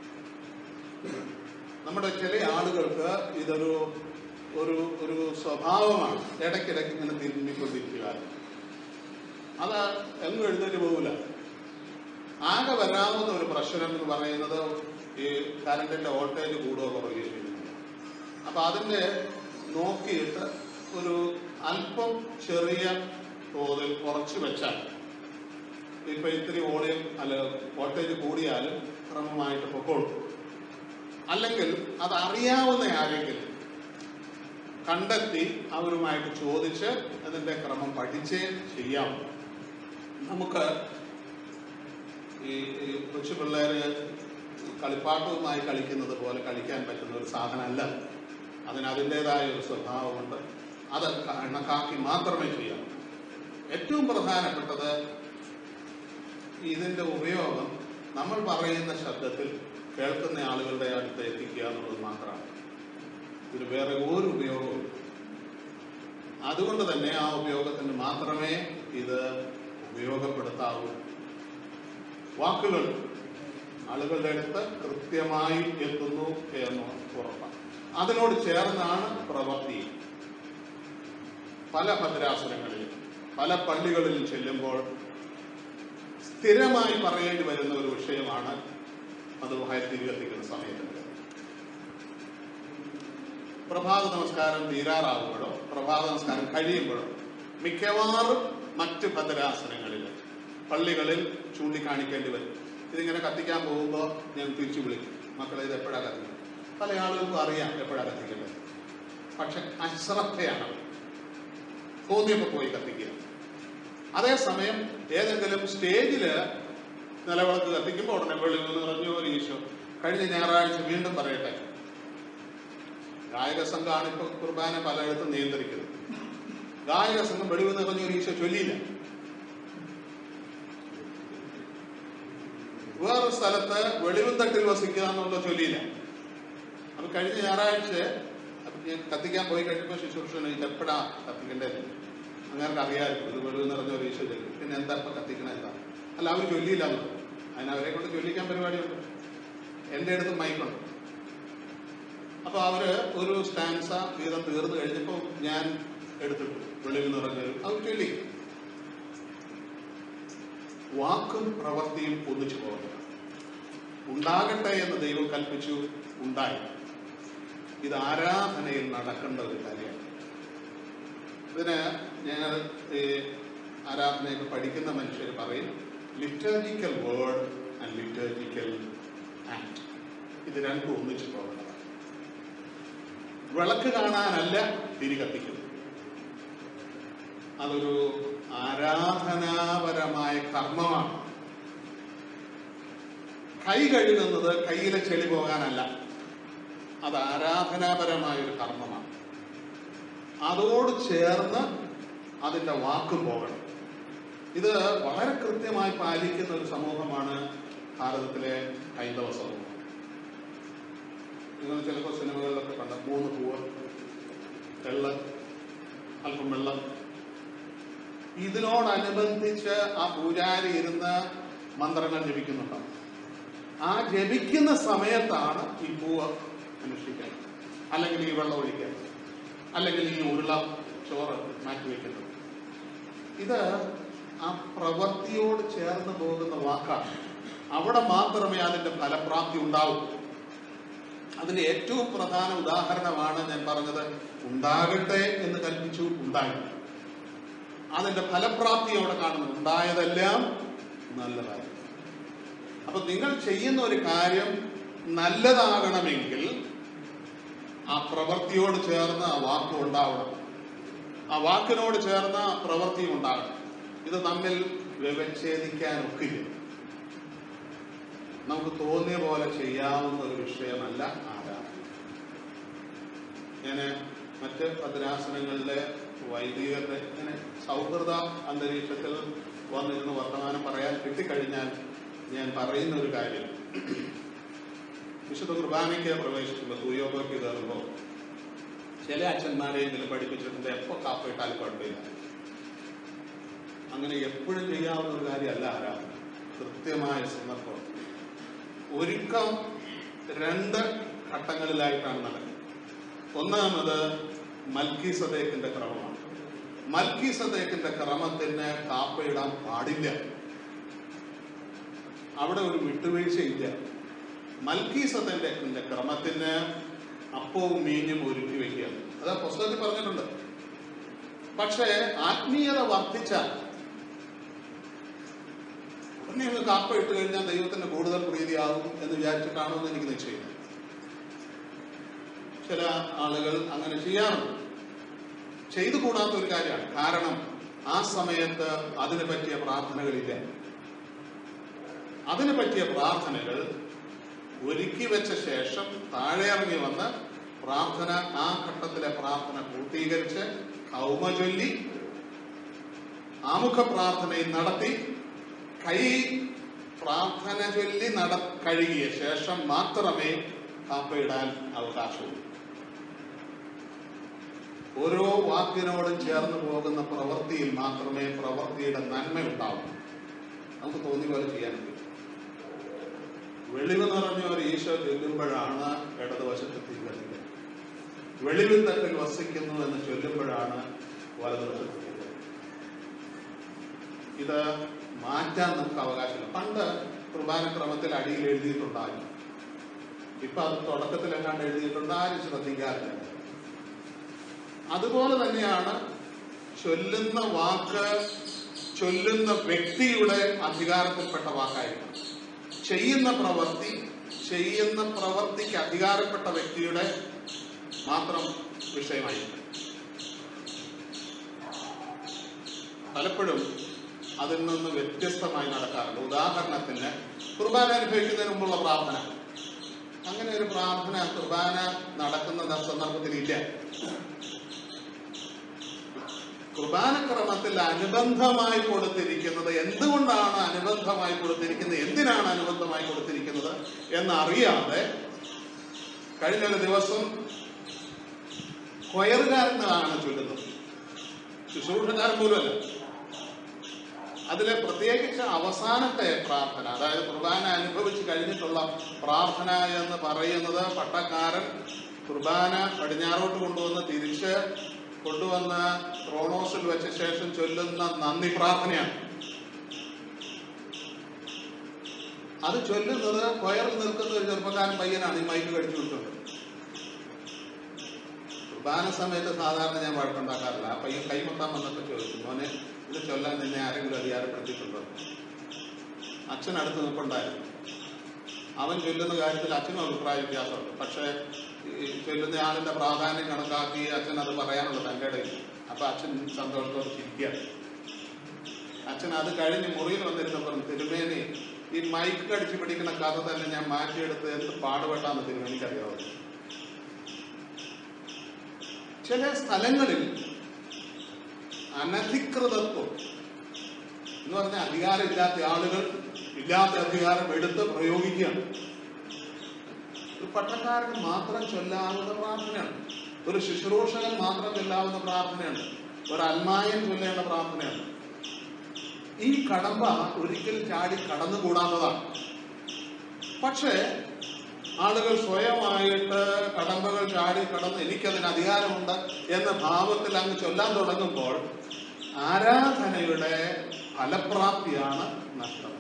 നമ്മുടെ ചില ആളുകൾക്ക് ഇതൊരു ഒരു ഒരു സ്വഭാവമാണ് ഇടയ്ക്കിടയ്ക്ക് ഇങ്ങനെ തിരുമ്മിക്കൊണ്ടിരിക്കുക അത് എങ്ങും എഴുന്നേറ്റ് പോകില്ല ആകെ വരാവുന്ന ഒരു പ്രശ്നം എന്ന് പറയുന്നത് ഈ കറണ്ടിന്റെ വോൾട്ടേജ് കൂടുകയോ കുറയുകയോ ചെയ്യുന്നു അപ്പൊ അതിന്റെ നോക്കിയിട്ട് ഒരു അല്പം ചെറിയ തോതിൽ കുറച്ച് വെച്ചാൽ ഇപ്പൊ ഇത്തിരി വോളിയം അല്ല വോൾട്ടേജ് കൂടിയാലും ക്രമമായിട്ട് പൊക്കോളും അല്ലെങ്കിൽ അത് അറിയാവുന്ന ആരെങ്കിലും കണ്ടെത്തി അവരുമായിട്ട് ചോദിച്ച് അതിന്റെ ക്രമം പഠിച്ചേ ചെയ്യാം നമുക്ക് ഈ ഈ കൊച്ചു പിള്ളേര് കളിപ്പാട്ടവുമായി കളിക്കുന്നത് പോലെ കളിക്കാൻ പറ്റുന്ന ഒരു സാധനമല്ല അതിന് അതിൻ്റെതായ ഒരു സ്വഭാവമുണ്ട് അത് കണക്കാക്കി മാത്രമേ ചെയ്യാവൂ ഏറ്റവും പ്രധാനപ്പെട്ടത് ഇതിന്റെ ഉപയോഗം നമ്മൾ പറയുന്ന ശബ്ദത്തിൽ കേൾക്കുന്ന ആളുകളുടെ അടുത്ത് എത്തിക്കുക എന്നുള്ളത് മാത്രമാണ് ഇതിന് വേറെ ഒരു ഉപയോഗവും അതുകൊണ്ട് തന്നെ ആ ഉപയോഗത്തിന് മാത്രമേ ഇത് ഉപയോഗപ്പെടുത്താവൂ വാക്കുകൾ ആളുകളുടെ അടുത്ത് കൃത്യമായി എത്തുന്നു എന്ന് ഉറപ്പാണ് അതിനോട് ചേർന്നാണ് പ്രവൃത്തി പല ഭദ്രാസനങ്ങളിൽ പല പള്ളികളിലും ചെല്ലുമ്പോൾ സ്ഥിരമായി പറയേണ്ടി വരുന്ന ഒരു വിഷയമാണ് അതുമായി തിരികെത്തിക്കുന്ന സമയത്ത് പ്രഭാത നമസ്കാരം തീരാറാകുമ്പോഴോ പ്രഭാത നമസ്കാരം കഴിയുമ്പോഴോ മിക്കവാറും മറ്റ് ഭദ്രാസനങ്ങളിൽ പള്ളികളിൽ ചൂണ്ടിക്കാണിക്കേണ്ടി വരും ഇതിങ്ങനെ കത്തിക്കാൻ പോകുമ്പോൾ ഞാൻ തിരിച്ചു വിളിക്കും മക്കളെ ഇത് എപ്പോഴാണ് കത്തിക്കുന്നത് പല ആളുകൾക്കും അറിയാം എപ്പോഴാണ് കത്തിക്കേണ്ടത് പക്ഷെ അശ്രദ്ധയാണ് തോന്നിയപ്പോൾ പോയി കത്തിക്കുക അതേസമയം ഏതെങ്കിലും സ്റ്റേജില് നിലവിളക്ക് കത്തിക്കുമ്പോൾ ഉടനെ വെളിവ് നിറഞ്ഞു ഒരു ഈശോ കഴിഞ്ഞ ഞായറാഴ്ച വീണ്ടും പറയട്ടെ ഗായക സംഘമാണ് ഇപ്പൊ കുർബാന പലയിടത്തും നിയന്ത്രിക്കുന്നത് ഗായക സംഘം വെളിവ് നിറഞ്ഞ ഒരു ഈശോ ചൊല്ലിയില്ല വേറൊരു സ്ഥലത്ത് വെളിവും തട്ടിൽ വസിക്കുക എന്നുള്ള ചൊല്ലിയില്ല അപ്പൊ കഴിഞ്ഞ ഞായറാഴ്ച അപ്പൊ ഞാൻ കത്തിക്കാൻ പോയി കഴിഞ്ഞപ്പോൾ ശുശ്രൂഷന് ഇത് എപ്പോഴാ കത്തിക്കേണ്ടത് അങ്ങനെ അറിയാമായിരുന്നു ഇത് വെളിവ് നിറഞ്ഞ ഒരു ഈശോ ചൊല്ലി പിന്നെ എന്താ ഇപ്പൊ കത്തിക്കണ എന്താ അല്ല അവർ ചൊല്ലിയില്ല എന്ന് പറഞ്ഞു. അതിന് അവരെ കൊണ്ട് ചൊല്ലിക്കാൻ പരിപാടിയുണ്ട് എന്റെ അടുത്ത് മൈക്കുണ്ട് അപ്പൊ അവര് ഒരു സ്റ്റാൻസ വീതം തീർന്നു കഴിഞ്ഞപ്പോ ഞാൻ എടുത്തിട്ടു വെളിവ് നിറഞ്ഞൊരു അവർ ചൊല്ലി വാക്കും പ്രവൃത്തിയും ഒന്നിച്ചു പോകുക ഉണ്ടാകട്ടെ എന്ന് ദൈവം കൽപ്പിച്ചു ഉണ്ടായി ഇത് ആരാധനയിൽ നടക്കേണ്ട ഒരു കാര്യമാണ് ഇതിന് ഞങ്ങൾ ഈ ആരാധനയൊക്കെ പഠിക്കുന്ന മനുഷ്യർ പറയും liturgical word and liturgical act ഇത് രണ്ടും ഒന്നിച്ചു പോകേണ്ടതാണ് വിളക്ക് കാണാനല്ല തിരി കത്തിക്കുന്നത് അതൊരു ആരാധനാപരമായ കർമ്മമാണ് കൈ കഴുകുന്നത് കയ്യിലെ ചെളി പോകാനല്ല അത് ആരാധനാപരമായ ഒരു കർമ്മമാണ് അതോട് ചേർന്ന് അതിന്റെ വാക്കും പോകണം ഇത് വളരെ കൃത്യമായി പാലിക്കുന്ന ഒരു സമൂഹമാണ് ഭാരതത്തിലെ ഹൈന്ദവ സമൂഹം നിങ്ങൾ ചിലപ്പോൾ സിനിമകളിലൊക്കെ കണ്ട മൂന്ന് പൂവ് വെള്ളം അല്പം വെള്ളം ഇതിനോടനുബന്ധിച്ച് ആ പൂജാരി ഇരുന്ന് മന്ത്രങ്ങൾ ജപിക്കുന്നുണ്ടാവും ആ ജപിക്കുന്ന സമയത്താണ് ഈ പൂവ് അനുഷ്ഠിക്കുന്നത് അല്ലെങ്കിൽ ഈ വെള്ളം ഒഴിക്കുന്നത് അല്ലെങ്കിൽ ഈ ഉരുള ചോറ് മാറ്റിവെക്കുന്നത് ഇത് ആ പ്രവൃത്തിയോട് ചേർന്ന് പോകുന്ന വാക്കാണ് അവിടെ മാത്രമേ അതിന്റെ ഫലപ്രാപ്തി ഉണ്ടാവൂ അതിന്റെ ഏറ്റവും പ്രധാന ഉദാഹരണമാണ് ഞാൻ പറഞ്ഞത് ഉണ്ടാകട്ടെ എന്ന് കൽപ്പിച്ചു ഉണ്ടായി അതിന്റെ ഫലപ്രാപ്തിയോടെ കാണുന്നു ഉണ്ടായതെല്ലാം നല്ലതായി അപ്പൊ നിങ്ങൾ ചെയ്യുന്ന ഒരു കാര്യം നല്ലതാകണമെങ്കിൽ ആ പ്രവൃത്തിയോട് ചേർന്ന് ആ വാക്കും ഉണ്ടാവണം ആ വാക്കിനോട് ചേർന്ന് ആ പ്രവൃത്തിയും ഉണ്ടാകണം ഇത് തമ്മിൽ വ്യവച്ഛേദിക്കാൻ ഒക്കില്ല നമുക്ക് തോന്നിയ പോലെ ചെയ്യാവുന്ന ഒരു വിഷയമല്ല ആരാധന ഞാൻ മറ്റ് ഭദ്രാസനങ്ങളിലെ വൈദികരുടെ ഇങ്ങനെ സൗഹൃദ അന്തരീക്ഷത്തിൽ വന്നിരുന്ന് വർത്തമാനം പറയാൻ കിട്ടിക്കഴിഞ്ഞാൽ ഞാൻ പറയുന്ന ഒരു കാര്യം വിശുദ്ധ കുർബാനയ്ക്ക് പ്രവേശിക്കുമ്പോൾ തൂയോഗയ്ക്ക് കയറുമ്പോൾ ചില അച്ഛന്മാരെങ്കിലും പഠിപ്പിച്ചിട്ടുണ്ട് എപ്പോൾ കാപ്പിട്ടാലും കുഴപ്പമില്ല അങ്ങനെ എപ്പോഴും ചെയ്യാവുന്ന ഒരു കാര്യമല്ല ആരാധന കൃത്യമായ സന്ദർഭം ഒരുക്കം രണ്ട് ഘട്ടങ്ങളിലായിട്ടാണ് നടക്കുന്നത് ഒന്നാമത് മൽക്കി സദേക്കിന്റെ ക്രമമാണ് മൽക്കി സദേക്കിന്റെ ക്രമത്തിന് കാപ്പയിടാൻ പാടില്ല അവിടെ ഒരു വിട്ടുവീഴ്ചയില്ല മൽക്കി സദേക്കിന്റെ ക്രമത്തിന് അപ്പവും മീനും ഒരുക്കി വെക്കുക അത് പുസ്തകത്തിൽ പറഞ്ഞിട്ടുണ്ട് പക്ഷേ ആത്മീയത വർദ്ധിച്ചാൽ ഉടനെ അങ്ങ് കാപ്പ ഇട്ട് കഴിഞ്ഞാൽ ദൈവത്തിന് കൂടുതൽ പ്രീതിയാകും എന്ന് വിചാരിച്ചിട്ടാണോ എന്ന് എനിക്ക് നിശ്ചയില്ല ചില ആളുകൾ അങ്ങനെ ചെയ്യാറുണ്ട് ചെയ്തു കൂടാത്ത ഒരു കാര്യമാണ് കാരണം ആ സമയത്ത് അതിനെ പറ്റിയ പ്രാർത്ഥനകളില്ല അതിനെ പറ്റിയ പ്രാർത്ഥനകൾ ഒരുക്കി വെച്ച ശേഷം താഴെ ഇറങ്ങി വന്ന് പ്രാർത്ഥന ആ ഘട്ടത്തിലെ പ്രാർത്ഥന പൂർത്തീകരിച്ച് കൗമ ചൊല്ലി ആമുഖ പ്രാർത്ഥനയും നടത്തി കൈ പ്രാർത്ഥന ചൊല്ലി നട കഴുകിയ ശേഷം മാത്രമേ കാപ്പയിടാൻ അവകാശമുള്ളൂ ഓരോ വാക്കിനോടും ചേർന്ന് പോകുന്ന പ്രവൃത്തിയിൽ മാത്രമേ പ്രവൃത്തിയുടെ നന്മ ഉണ്ടാവൂ നമുക്ക് തോന്നി പോലെ ചെയ്യാൻ പറ്റും വെളിവ് നിറഞ്ഞ ഒരു ഈശോ ചൊല്ലുമ്പോഴാണ് ഇടതുവശത്ത് തീ കത്തിക്കുന്നത് വെളിവിൽ തട്ടിൽ വസിക്കുന്നു എന്ന് ചൊല്ലുമ്പോഴാണ് വലതുവശത്ത് തീ കത്തിക്കുന്നത് ഇത് മാറ്റാൻ നമുക്ക് അവകാശമില്ല പണ്ട് കുർബാനക്രമത്തിൽ അടിയിൽ എഴുതിയിട്ടുണ്ടാകും ഇപ്പൊ അത് തുടക്കത്തിൽ എങ്ങാണ്ട് എഴുതിയിട്ടുണ്ട് ആരും ശ്രദ്ധിക്കാറില്ല അതുപോലെ തന്നെയാണ് ചൊല്ലുന്ന വാക്ക് ചൊല്ലുന്ന വ്യക്തിയുടെ അധികാരത്തിൽപ്പെട്ട വാക്കായിരിക്കണം ചെയ്യുന്ന പ്രവൃത്തി ചെയ്യുന്ന പ്രവൃത്തിക്ക് അധികാരപ്പെട്ട വ്യക്തിയുടെ മാത്രം വിഷയമായിരിക്കും പലപ്പോഴും അതിൽ നിന്ന് വ്യത്യസ്തമായി നടക്കാറുണ്ട് ഉദാഹരണത്തിന് കുർബാന അനുഭവിക്കുന്നതിന് മുമ്പുള്ള പ്രാർത്ഥന അങ്ങനെ ഒരു പ്രാർത്ഥന കുർബാന നടക്കുന്ന സന്ദർഭത്തിൽ ഇല്ല കുർബാനക്രമത്തിൽ അനുബന്ധമായി കൊടുത്തിരിക്കുന്നത് എന്തുകൊണ്ടാണ് അനുബന്ധമായി കൊടുത്തിരിക്കുന്നത് എന്തിനാണ് അനുബന്ധമായി കൊടുത്തിരിക്കുന്നത് എന്നറിയാതെ കഴിഞ്ഞ ഒരു ദിവസം കൊയറുകാരനാണ് ചൊല്ലുന്നത് ശുശ്രൂഷക്കാരൻ പോലുമല്ല അതിലെ പ്രത്യേകിച്ച് അവസാനത്തെ പ്രാർത്ഥന അതായത് കുർബാന അനുഭവിച്ച് കഴിഞ്ഞിട്ടുള്ള പ്രാർത്ഥന എന്ന് പറയുന്നത് പട്ടക്കാരൻ കുർബാന പടിഞ്ഞാറോട്ട് കൊണ്ടുവന്ന് തിരിച്ച് കൊണ്ടുവന്ന് ക്രോണോസിൽ വെച്ച ശേഷം ചൊല്ലുന്ന നന്ദി പ്രാർത്ഥനയാണ് അത് ചൊല്ലുന്നത് കൊയറിൽ നിൽക്കുന്ന ഒരു ചെറുപ്പക്കാരൻ പയ്യനാണ് ഈ മൈക്ക് കടിച്ചു വിട്ടത് കുർബാന സമയത്ത് സാധാരണ ഞാൻ വഴക്കുണ്ടാക്കാറില്ല ആ പയ്യൻ കൈമുട്ടാൻ വന്നപ്പോൾ ചോദിച്ചു മോനെ ഇത് ചൊല്ലാൻ നിന്നെ ആരെങ്കിലും അധികാരപ്പെടുത്തിയിട്ടുണ്ടോ അച്ഛൻ അടുത്ത് നിൽപ്പുണ്ടായിരുന്നു അവൻ ചൊല്ലുന്ന കാര്യത്തിൽ അച്ഛനും അഭിപ്രായ വ്യത്യാസമുണ്ട് പക്ഷേ ഈ ചൊല്ലുന്ന ആളിന്റെ പ്രാധാന്യം കണക്കാക്കി അച്ഛൻ അത് പറയാനുള്ള തന്റെ ഇടയിൽ അപ്പൊ അച്ഛൻ സന്തോഷത്തോടെ ചിരിക്കുക അച്ഛൻ അത് കഴിഞ്ഞ് മുറിയിൽ വന്നിരുന്നപ്പോൾ തിരുമേനി ഈ മൈക്ക് കടിച്ചു പിടിക്കുന്ന കഥ തന്നെ ഞാൻ മാറ്റിയെടുത്ത് എന്ത് പാടുപെട്ടാന്ന് തിരുമേനിക്കറിയാവൂ ചില സ്ഥലങ്ങളിൽ അനധികൃതത്വം എന്ന് പറഞ്ഞാൽ അധികാരമില്ലാത്ത ആളുകൾ ഇല്ലാത്ത അധികാരം എടുത്ത് പ്രയോഗിക്കുകയാണ് ഒരു പട്ടക്കാരൻ മാത്രം ചൊല്ലാവുന്ന പ്രാർത്ഥനയാണ് ഒരു ശുശ്രൂഷകൻ മാത്രം ചൊല്ലാവുന്ന പ്രാർത്ഥനയാണ് ഒരു അൽമായൻ ചൊല്ലേണ്ട പ്രാർത്ഥനയാണ് ഈ കടമ്പ ഒരിക്കൽ ചാടി കടന്നുകൂടാത്തതാണ് പക്ഷേ ആളുകൾ സ്വയമായിട്ട് കടമ്പകൾ ചാടി കടന്ന് എനിക്കതിന് അധികാരമുണ്ട് എന്ന ഭാവത്തിൽ അങ്ങ് ചൊല്ലാൻ തുടങ്ങുമ്പോൾ ആരാധനയുടെ ഫലപ്രാപ്തിയാണ് നഷ്ടം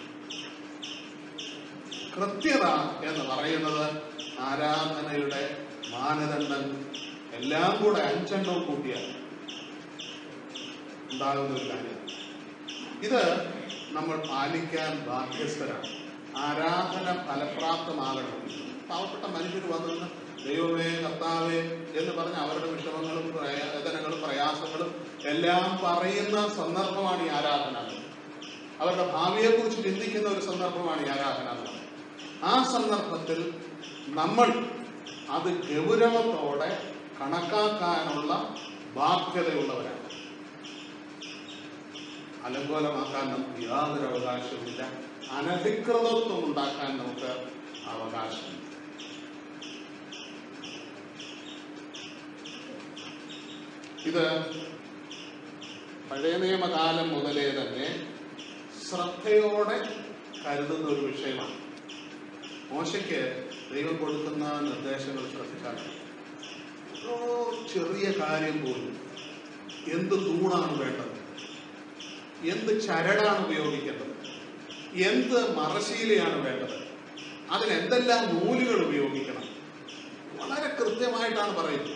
കൃത്യത എന്ന് പറയുന്നത് ആരാധനയുടെ മാനദണ്ഡം എല്ലാം കൂടെ അഞ്ചെണ്ണവും കൂട്ടിയാൽ ഉണ്ടാകുന്ന ഒരു കാര്യം ഇത് നമ്മൾ പാലിക്കാൻ ബാധ്യസ്ഥരാണ് ആരാധന ഫലപ്രാപ്തമാകണം പാവപ്പെട്ട മനുഷ്യർ വന്നിരുന്ന് ദൈവമേ കർത്താവേ എന്ന് പറഞ്ഞ് അവരുടെ വിഷമങ്ങളും വേദനകളും പ്രയാസങ്ങളും എല്ലാം പറയുന്ന സന്ദർഭമാണ് ഈ ആരാധന അവരുടെ ഭാവിയെക്കുറിച്ച് ചിന്തിക്കുന്ന ഒരു സന്ദർഭമാണ് ഈ ആരാധന എന്ന് പറയുന്നത്. ആ സന്ദർഭത്തിൽ നമ്മൾ അത് ഗൗരവത്തോടെ കണക്കാക്കാനുള്ള ബാധ്യതയുള്ളവരാണ് അലങ്കോലമാക്കാൻ നമുക്ക് യാതൊരു അവകാശവുമില്ല അനധികൃതത്വം ഉണ്ടാക്കാൻ നമുക്ക് അവകാശമുണ്ട് ഇത് പഴയ നിയമകാലം മുതലേ തന്നെ ശ്രദ്ധയോടെ കരുതുന്ന ഒരു വിഷയമാണ് മോശയ്ക്ക് ദൈവം കൊടുക്കുന്ന നിർദ്ദേശങ്ങൾ ശ്രദ്ധിച്ചാൽ ഓരോ ചെറിയ കാര്യം പോലും എന്ത് തൂണാണ് വേണ്ടത് എന്ത് ചരടാണ് ഉപയോഗിക്കേണ്ടത് എന്ത് മറശീലയാണ് വേണ്ടത് അതിന് എന്തെല്ലാം നൂലുകൾ ഉപയോഗിക്കണം വളരെ കൃത്യമായിട്ടാണ് പറയുന്നത്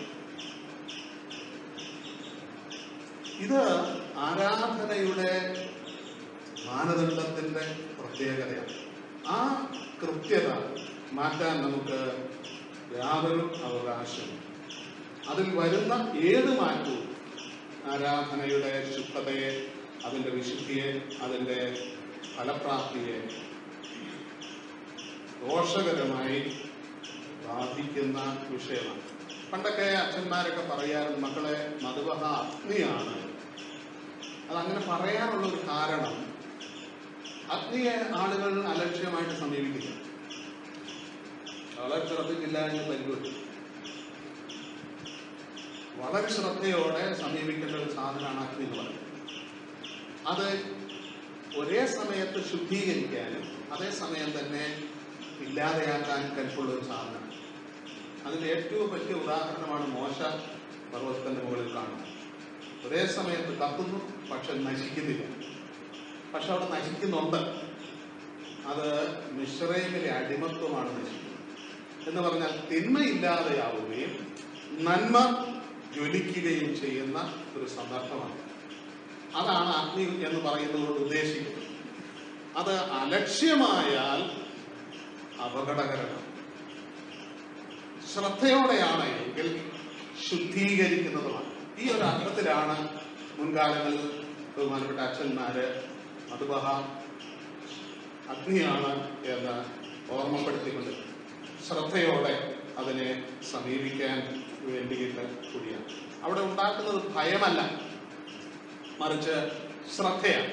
ഇത് ആരാധനയുടെ മാനദണ്ഡത്തിന്റെ പ്രത്യേകതയാണ് ആ കൃത്യത മാറ്റാൻ നമുക്ക് യാതൊരു അവകാശവും അതിൽ വരുന്ന ഏത് മാറ്റവും ആരാധനയുടെ ശുദ്ധതയെ അതിൻ്റെ വിശുദ്ധിയെ അതിൻ്റെ ഫലപ്രാപ്തിയെ ദോഷകരമായി ബാധിക്കുന്ന വിഷയമാണ് പണ്ടൊക്കെ അച്ഛന്മാരൊക്കെ പറയാറുണ്ട് മക്കളെ മധുവഹ അഗ്നിയാണ് അതങ്ങനെ പറയാനുള്ള ഒരു കാരണം അഗ്നിയെ ആളുകൾ അലക്ഷ്യമായിട്ട് സമീപിക്കില്ല വളരെ ശ്രദ്ധിച്ചില്ല എന്ന് പരിഗണിച്ചു വളരെ ശ്രദ്ധയോടെ സമീപിക്കേണ്ട ഒരു സാധനമാണ് അഗ്നി എന്ന് പറയുന്നത് അത് ഒരേ സമയത്ത് ശുദ്ധീകരിക്കാനും അതേസമയം തന്നെ ഇല്ലാതെയാക്കാനും കൽപ്പുള്ള ഒരു സാധനം അതിന്റെ ഏറ്റവും പറ്റിയ ഉദാഹരണമാണ് മോശ പർവ്വതത്തിന്റെ മുകളിൽ കാണുന്നത് ഒരേ സമയത്ത് കത്തുന്നു പക്ഷെ നശിക്കുന്നില്ല പക്ഷെ അവിടെ നശിക്കുന്നുണ്ട് അത് മിശ്രൈമിലെ അടിമത്വമാണ് നശിക്കുന്നത് എന്ന് പറഞ്ഞാൽ തിന്മയില്ലാതെയാവുകയും നന്മ ജ്വലിക്കുകയും ചെയ്യുന്ന ഒരു സന്ദർഭമാണ് അതാണ് അഗ്നി എന്ന് പറയുന്നത് കൊണ്ട് ഉദ്ദേശിക്കുന്നത് അത് അലക്ഷ്യമായാൽ അപകടകരമാണ് ശ്രദ്ധയോടെയാണ് എങ്കിൽ ശുദ്ധീകരിക്കുന്നതുമാണ് ഈ ഒരു അർത്ഥത്തിലാണ് മുൻകാലങ്ങളിൽ ബഹുമാനപ്പെട്ട അച്ഛന്മാര് മധുബഹ അഗ്നിയാണ് എന്ന് ഓർമ്മപ്പെടുത്തിക്കൊണ്ട് ശ്രദ്ധയോടെ അതിനെ സമീപിക്കാൻ വേണ്ടിയിട്ട് കൂടിയാണ് അവിടെ ഉണ്ടാക്കുന്നത് ഭയമല്ല മറിച്ച് ശ്രദ്ധയാണ്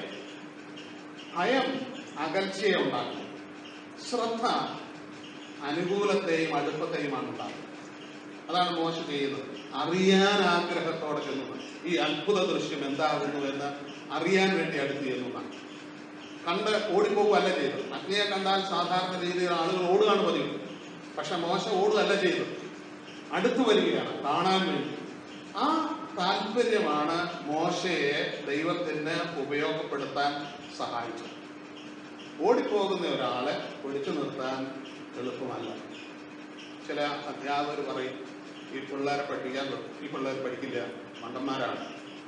ഭയം അകൽച്ചയെ ഉണ്ടാക്കും ശ്രദ്ധ അനുകൂലത്തെയും അടുപ്പത്തെയുമാണ് ഉണ്ടാക്കുന്നത് അതാണ് മോശ ചെയ്യുന്നത് അറിയാൻ ആഗ്രഹത്തോടെ ചെന്നത് ഈ അത്ഭുത ദൃശ്യം എന്താകുന്നു എന്ന് അറിയാൻ വേണ്ടി അടുത്ത് ചെന്നതാണ് കണ്ട് ഓടിപ്പോവുകയല്ല ചെയ്തത് അഗ്നിയെ കണ്ടാൽ സാധാരണ രീതിയിൽ ആളുകൾ ഓടുകയാണ് പതിവ് പക്ഷെ മോശ ഓടുകയല്ല ചെയ്തത് അടുത്തു വരികയാണ് കാണാൻ വേണ്ടി ആ താല്പര്യമാണ് മോശയെ ദൈവത്തിന് ഉപയോഗപ്പെടുത്താൻ സഹായിച്ചത് ഓടിപ്പോകുന്ന ഒരാളെ പിടിച്ചു നിർത്താൻ എളുപ്പമല്ല ചില അധ്യാപകർ പറയും ഈ പിള്ളേരെ പഠിപ്പിക്കാൻ തുടങ്ങും. ഈ പിള്ളേർ പഠിക്കില്ല മണ്ടന്മാരാണ്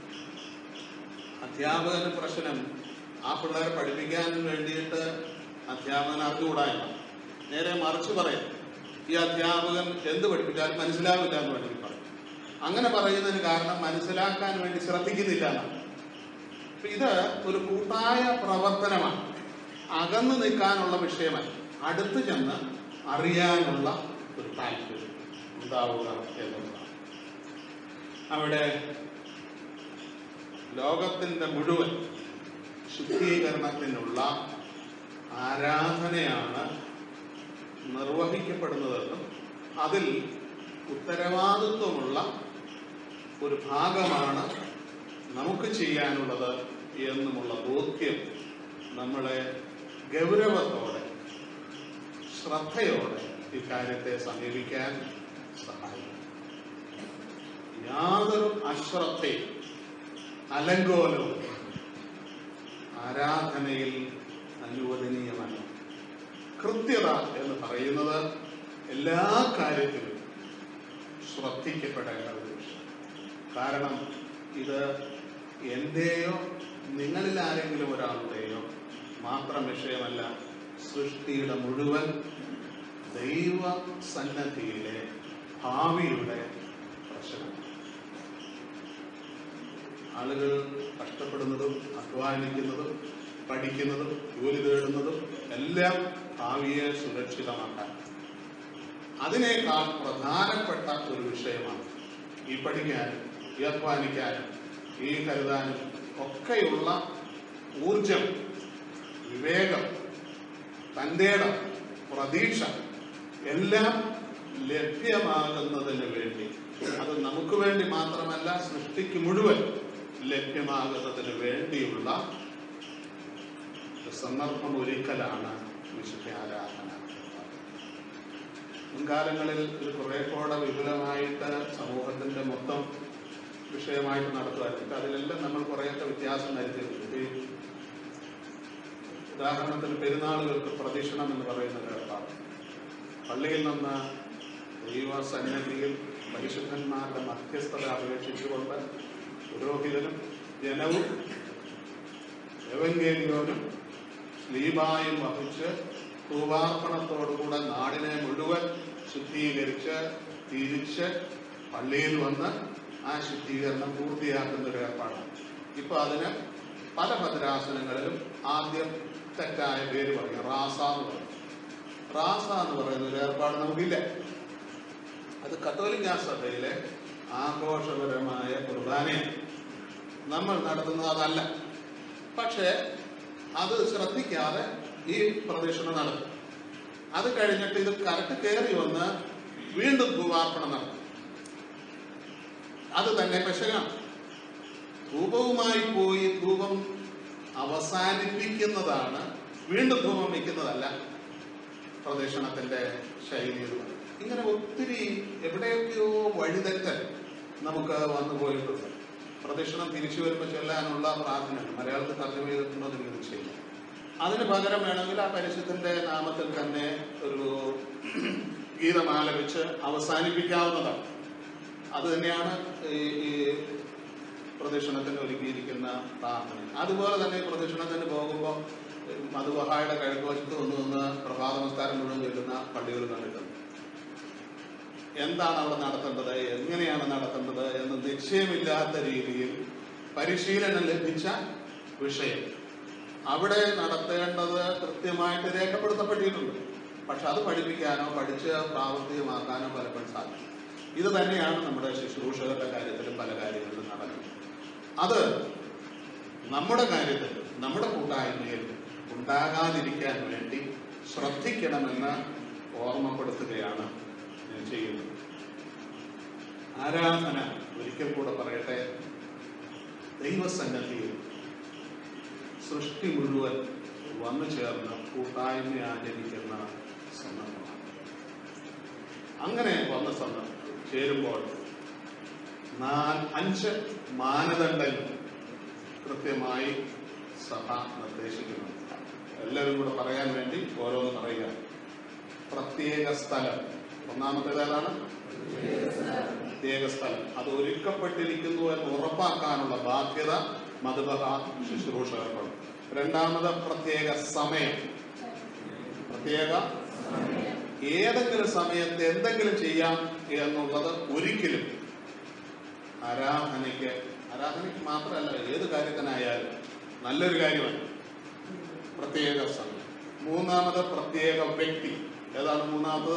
അധ്യാപകന് പ്രശ്നം ആ പിള്ളേരെ പഠിപ്പിക്കാൻ വേണ്ടിയിട്ട് അധ്യാപകൻ അറിഞ്ഞുകൂടായ്മ നേരെ മറിച്ച് പറയും ഈ അധ്യാപകൻ എന്ത് പഠിപ്പിച്ചാലും മനസ്സിലാവില്ല എന്ന് വേണമെങ്കിൽ പറയും അങ്ങനെ പറയുന്നതിന് കാരണം മനസ്സിലാക്കാൻ വേണ്ടി ശ്രദ്ധിക്കുന്നില്ല എന്നാണ് അപ്പൊ ഇത് ഒരു കൂട്ടായ പ്രവർത്തനമാണ് അകന്നു നിൽക്കാനുള്ള വിഷയമല്ല അടുത്ത് ചെന്ന് അറിയാനുള്ള ഒരു താല്പര്യം ഉണ്ടാവുക എന്നുള്ളതാണ് അവിടെ ലോകത്തിന്റെ മുഴുവൻ ശുദ്ധീകരണത്തിനുള്ള ആരാധനയാണ് നിർവഹിക്കപ്പെടുന്നതെന്നും അതിൽ ഉത്തരവാദിത്വമുള്ള ഒരു ഭാഗമാണ് നമുക്ക് ചെയ്യാനുള്ളത് എന്നുമുള്ള ബോധ്യം നമ്മളെ ഗൗരവത്തോടെ ശ്രദ്ധയോടെ ഇക്കാര്യത്തെ സമീപിക്കാൻ സഹായിക്കും യാതൊരു അശ്രദ്ധയും അലങ്കോലവും ആരാധനയിൽ അനുവദനീയമല്ല കൃത്യത എന്ന് പറയുന്നത് എല്ലാ കാര്യത്തിലും ശ്രദ്ധിക്കപ്പെടേണ്ട ഒരു വിഷയം കാരണം ഇത് എൻ്റെയോ നിങ്ങളിൽ ആരെങ്കിലും ഒരാളുടെയോ മാത്രം വിഷയമല്ല സൃഷ്ടിയുടെ മുഴുവൻ ദൈവ സന്നദ്ധിയിലെ ഭാവിയുടെ പ്രശ്നം ആളുകൾ കഷ്ടപ്പെടുന്നതും അധ്വാനിക്കുന്നതും പഠിക്കുന്നതും ജോലി തേടുന്നതും എല്ലാം ഭാവിയെ സുരക്ഷിതമാക്കാൻ അതിനേക്കാൾ പ്രധാനപ്പെട്ട ഒരു വിഷയമാണ് ഈ പഠിക്കാനും ഈ അധ്വാനിക്കാനും ഈ കരുതാനും ഒക്കെയുള്ള ഊർജം വിവേകം തൻ്റെ ഇടം പ്രതീക്ഷ എല്ലാം ലഭ്യമാകുന്നതിന് വേണ്ടി അത് നമുക്ക് വേണ്ടി മാത്രമല്ല സൃഷ്ടിക്ക് മുഴുവൻ ലഭ്യമാകുന്നതിന് വേണ്ടിയുള്ള ഒരു സന്ദർഭം ഒരുക്കലാണ് വിശുദ്ധ ആരാധന മുൻകാലങ്ങളിൽ ഇത് കുറെ കൂടെ വിപുലമായിട്ട് സമൂഹത്തിന്റെ മൊത്തം വിഷയമായിട്ട് നടത്തുമായിരുന്നു അതിലെല്ലാം നമ്മൾ കുറേയൊക്കെ വ്യത്യാസം വരുത്തിയിട്ടുണ്ട് ഈ ഉദാഹരണത്തിന് പെരുന്നാളുകൾക്ക് പ്രദക്ഷിണം എന്ന് പറയുന്ന ഏർപ്പാട് പള്ളിയിൽ നിന്ന് ദൈവസന്നിധിയിൽ പരിശുദ്ധന്മാരുടെ മധ്യസ്ഥത അപേക്ഷിച്ചുകൊണ്ട് പുരോഹിതനും ജനവും എവങ്കേലിയോനും ലീബായും വഹിച്ച് ധൂപാർപ്പണത്തോടുകൂടെ നാടിനെ മുഴുവൻ ശുദ്ധീകരിച്ച് തിരിച്ച് പള്ളിയിൽ വന്ന് ആ ശുദ്ധീകരണം പൂർത്തിയാക്കുന്ന ഒരു ഏർപ്പാടാണ് ഇപ്പൊ അതിന് പല ഭദ്രാസനങ്ങളിലും ആദ്യം തെറ്റായ പേര് പറയും റാസ എന്ന് പറയും റാസ എന്ന് പറയുന്ന ഒരു ഏർപ്പാട് നമുക്കില്ല അത് കത്തോലിക്ക സഭയിലെ ആഘോഷപരമായ കുർബാനയാണ് നമ്മൾ നടത്തുന്നത് അതല്ല പക്ഷേ അത് ശ്രദ്ധിക്കാതെ ഈ പ്രദക്ഷിണം നടത്തും അത് കഴിഞ്ഞിട്ട് ഇത് കറക്റ്റ് കയറി വന്ന് വീണ്ടും ധൂപാർപ്പണം നടത്തും അത് തന്നെ പെശകാണ് ധൂപവുമായി പോയി ധൂപം അവസാനിപ്പിക്കുന്നതാണ് വീണ്ടും ധൂപം വയ്ക്കുന്നതല്ല പ്രദക്ഷിണത്തിന്റെ ശൈലി എന്ന് പറയുന്നത്. ഇങ്ങനെ ഒത്തിരി എവിടെയൊക്കെയോ വഴിതെറ്റൽ നമുക്ക് വന്നു പോയിട്ടുണ്ട് പ്രദക്ഷിണം തിരിച്ചു വരുമ്പോൾ ചൊല്ലാനുള്ള പ്രാർത്ഥനയാണ് മലയാളത്തിൽ തർജ്ജമ ചെയ്തിട്ടുണ്ടോ എന്ന് എനിക്ക് നിശ്ചയില്ല അതിന് പകരം വേണമെങ്കിൽ ആ പരിശുദ്ധന്റെ നാമത്തിൽ തന്നെ ഒരു ഗീതം ആലപിച്ച് അവസാനിപ്പിക്കാവുന്നതാണ് അത് തന്നെയാണ് ഈ ഈ പ്രദക്ഷിണത്തിന് ഒരുക്കിയിരിക്കുന്ന പ്രാർത്ഥന അതുപോലെ തന്നെ ഈ പ്രദക്ഷിണത്തിന് പോകുമ്പോൾ മധുവഹായുടെ കിഴക്കുവശത്ത് നിന്ന് നിന്ന് പ്രഭാത നമസ്കാരം മുഴുവൻ ചൊല്ലുന്ന പള്ളികൾ കണ്ടിട്ടുണ്ട് എന്താണ് അവിടെ നടത്തേണ്ടത് എങ്ങനെയാണ് നടത്തേണ്ടത് എന്ന് നിശ്ചയമില്ലാത്ത രീതിയിൽ പരിശീലനം ലഭിച്ച വിഷയം അവിടെ നടത്തേണ്ടത് കൃത്യമായിട്ട് രേഖപ്പെടുത്തപ്പെട്ടിട്ടുണ്ട് പക്ഷെ അത് പഠിപ്പിക്കാനോ പഠിച്ച് പ്രാവർത്തികമാക്കാനോ പലപ്പോഴും സാധിക്കും ഇത് തന്നെയാണ് നമ്മുടെ ശുശ്രൂഷകളുടെ കാര്യത്തിലും പല കാര്യങ്ങളിലും നടക്കുന്നത് അത് നമ്മുടെ കാര്യത്തിൽ നമ്മുടെ കൂട്ടായ്മയിൽ ഉണ്ടാകാതിരിക്കാൻ വേണ്ടി ശ്രദ്ധിക്കണമെന്ന് ഓർമ്മപ്പെടുത്തുകയാണ് ഞാൻ ചെയ്യുന്നത് ആരാധന ഒരിക്കൽ കൂടെ പറയട്ടെ ദൈവസന്നദ്ധിയിൽ സൃഷ്ടി മുഴുവൻ വന്നു ചേർന്ന് കൂട്ടായ്മ ആചരിക്കുന്ന സന്ദർഭമാണ് അങ്ങനെ വന്ന സന്ദർഭം ചേരുമ്പോൾ നാല് അഞ്ച് മാനദണ്ഡങ്ങൾ കൃത്യമായി സഭ നിർദ്ദേശിക്കുന്നു എല്ലാവരും കൂടെ പറയാൻ വേണ്ടി ഓരോന്ന് പറയുക പ്രത്യേക സ്ഥലം ഒന്നാമത്തേത് ഏതാണ് പ്രത്യേക സ്ഥലം അത് ഒരുക്കപ്പെട്ടിരിക്കുന്നു എന്ന് ഉറപ്പാക്കാനുള്ള ബാധ്യത മധുബഹ ശുശ്രൂഷകർക്കുണ്ട് രണ്ടാമത് പ്രത്യേക സമയം പ്രത്യേക ഏതെങ്കിലും സമയത്ത് എന്തെങ്കിലും ചെയ്യാം എന്നുള്ളത് ഒരിക്കലും ആരാധനയ്ക്ക് ആരാധനയ്ക്ക് മാത്രമല്ല ഏത് കാര്യത്തിനായാലും നല്ലൊരു കാര്യമാണ് പ്രത്യേക സമയം മൂന്നാമത് പ്രത്യേക വ്യക്തി ഏതാണ് മൂന്നാമത്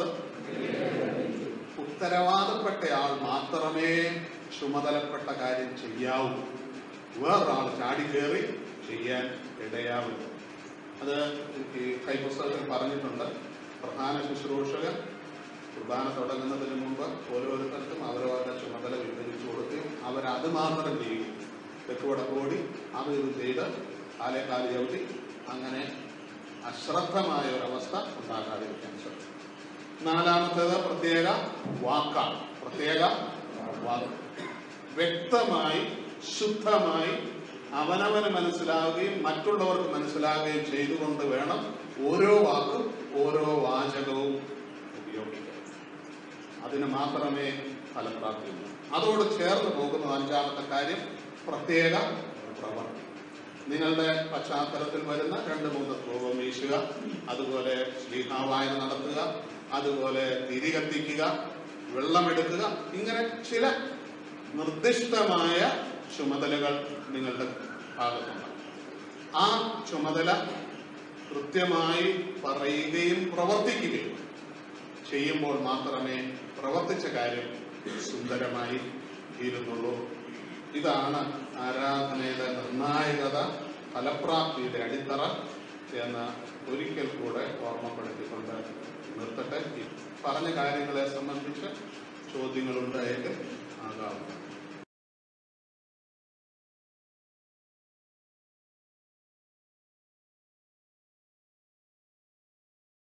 ഉത്തരവാദപ്പെട്ട ആൾ മാത്രമേ ചുമതലപ്പെട്ട കാര്യം ചെയ്യാവൂ വേറൊരാൾ ചാടി കയറി ചെയ്യാൻ ഇടയാവും അത് ഈ കൈപുസ്തകത്തിൽ പറഞ്ഞിട്ടുണ്ട് പ്രധാന ശുശ്രൂഷകൻ കുർബാന തുടങ്ങുന്നതിന് മുമ്പ് ഓരോരുത്തർക്കും അവരവരുടെ ചുമതല വിഭജിച്ചു കൊടുക്കുകയും അവരത് മാത്രം ചെയ്യും തെക്കുവടക്കോടി അത് ഇത് ചെയ്ത് കാലേ കാലി ചവിട്ടി അങ്ങനെ അശ്രദ്ധമായ ഒരവസ്ഥ ഉണ്ടാകാതിരിക്കാൻ ശ്രമിക്കും നാലാമത്തേത് പ്രത്യേക വാക്കാണ് പ്രത്യേക വാക്ക് വ്യക്തമായി ശുദ്ധമായി അവനവന് മനസ്സിലാവുകയും മറ്റുള്ളവർക്ക് മനസ്സിലാവുകയും ചെയ്തുകൊണ്ട് വേണം ഓരോ വാക്കും ഓരോ വാചകവും ഉപയോഗിക്കാൻ അതിന് മാത്രമേ ഫലപ്രാപ്തിയുള്ളൂ അതോട് ചേർന്ന് പോകുന്ന അഞ്ചാമത്തെ കാര്യം പ്രത്യേക പ്രവർത്തി നിങ്ങളുടെ പശ്ചാത്തലത്തിൽ വരുന്ന രണ്ട് മൂന്ന് ധൂപം വീശുക അതുപോലെ ശ്ലീഹാവായന നടത്തുക അതുപോലെ തിരി കത്തിക്കുക വെള്ളമെടുക്കുക ഇങ്ങനെ ചില നിർദ്ദിഷ്ടമായ ചുമതലകൾ നിങ്ങളുടെ ഭാഗത്തുണ്ട് ആ ചുമതല കൃത്യമായി പറയുകയും പ്രവർത്തിക്കുകയും ചെയ്യുമ്പോൾ മാത്രമേ പ്രവർത്തിച്ച കാര്യം സുന്ദരമായി തീരുന്നുള്ളൂ ഇതാണ് ആരാധനയുടെ നിർണായകത ഫലപ്രാപ്തിയുടെ അടിത്തറ എന്ന് ഒരിക്കൽ കൂടെ ഓർമ്മപ്പെടുത്തിക്കൊണ്ട് നിർത്തട്ടെ ഈ പറഞ്ഞ കാര്യങ്ങളെ സംബന്ധിച്ച് ചോദ്യങ്ങളുണ്ടായെങ്കിൽ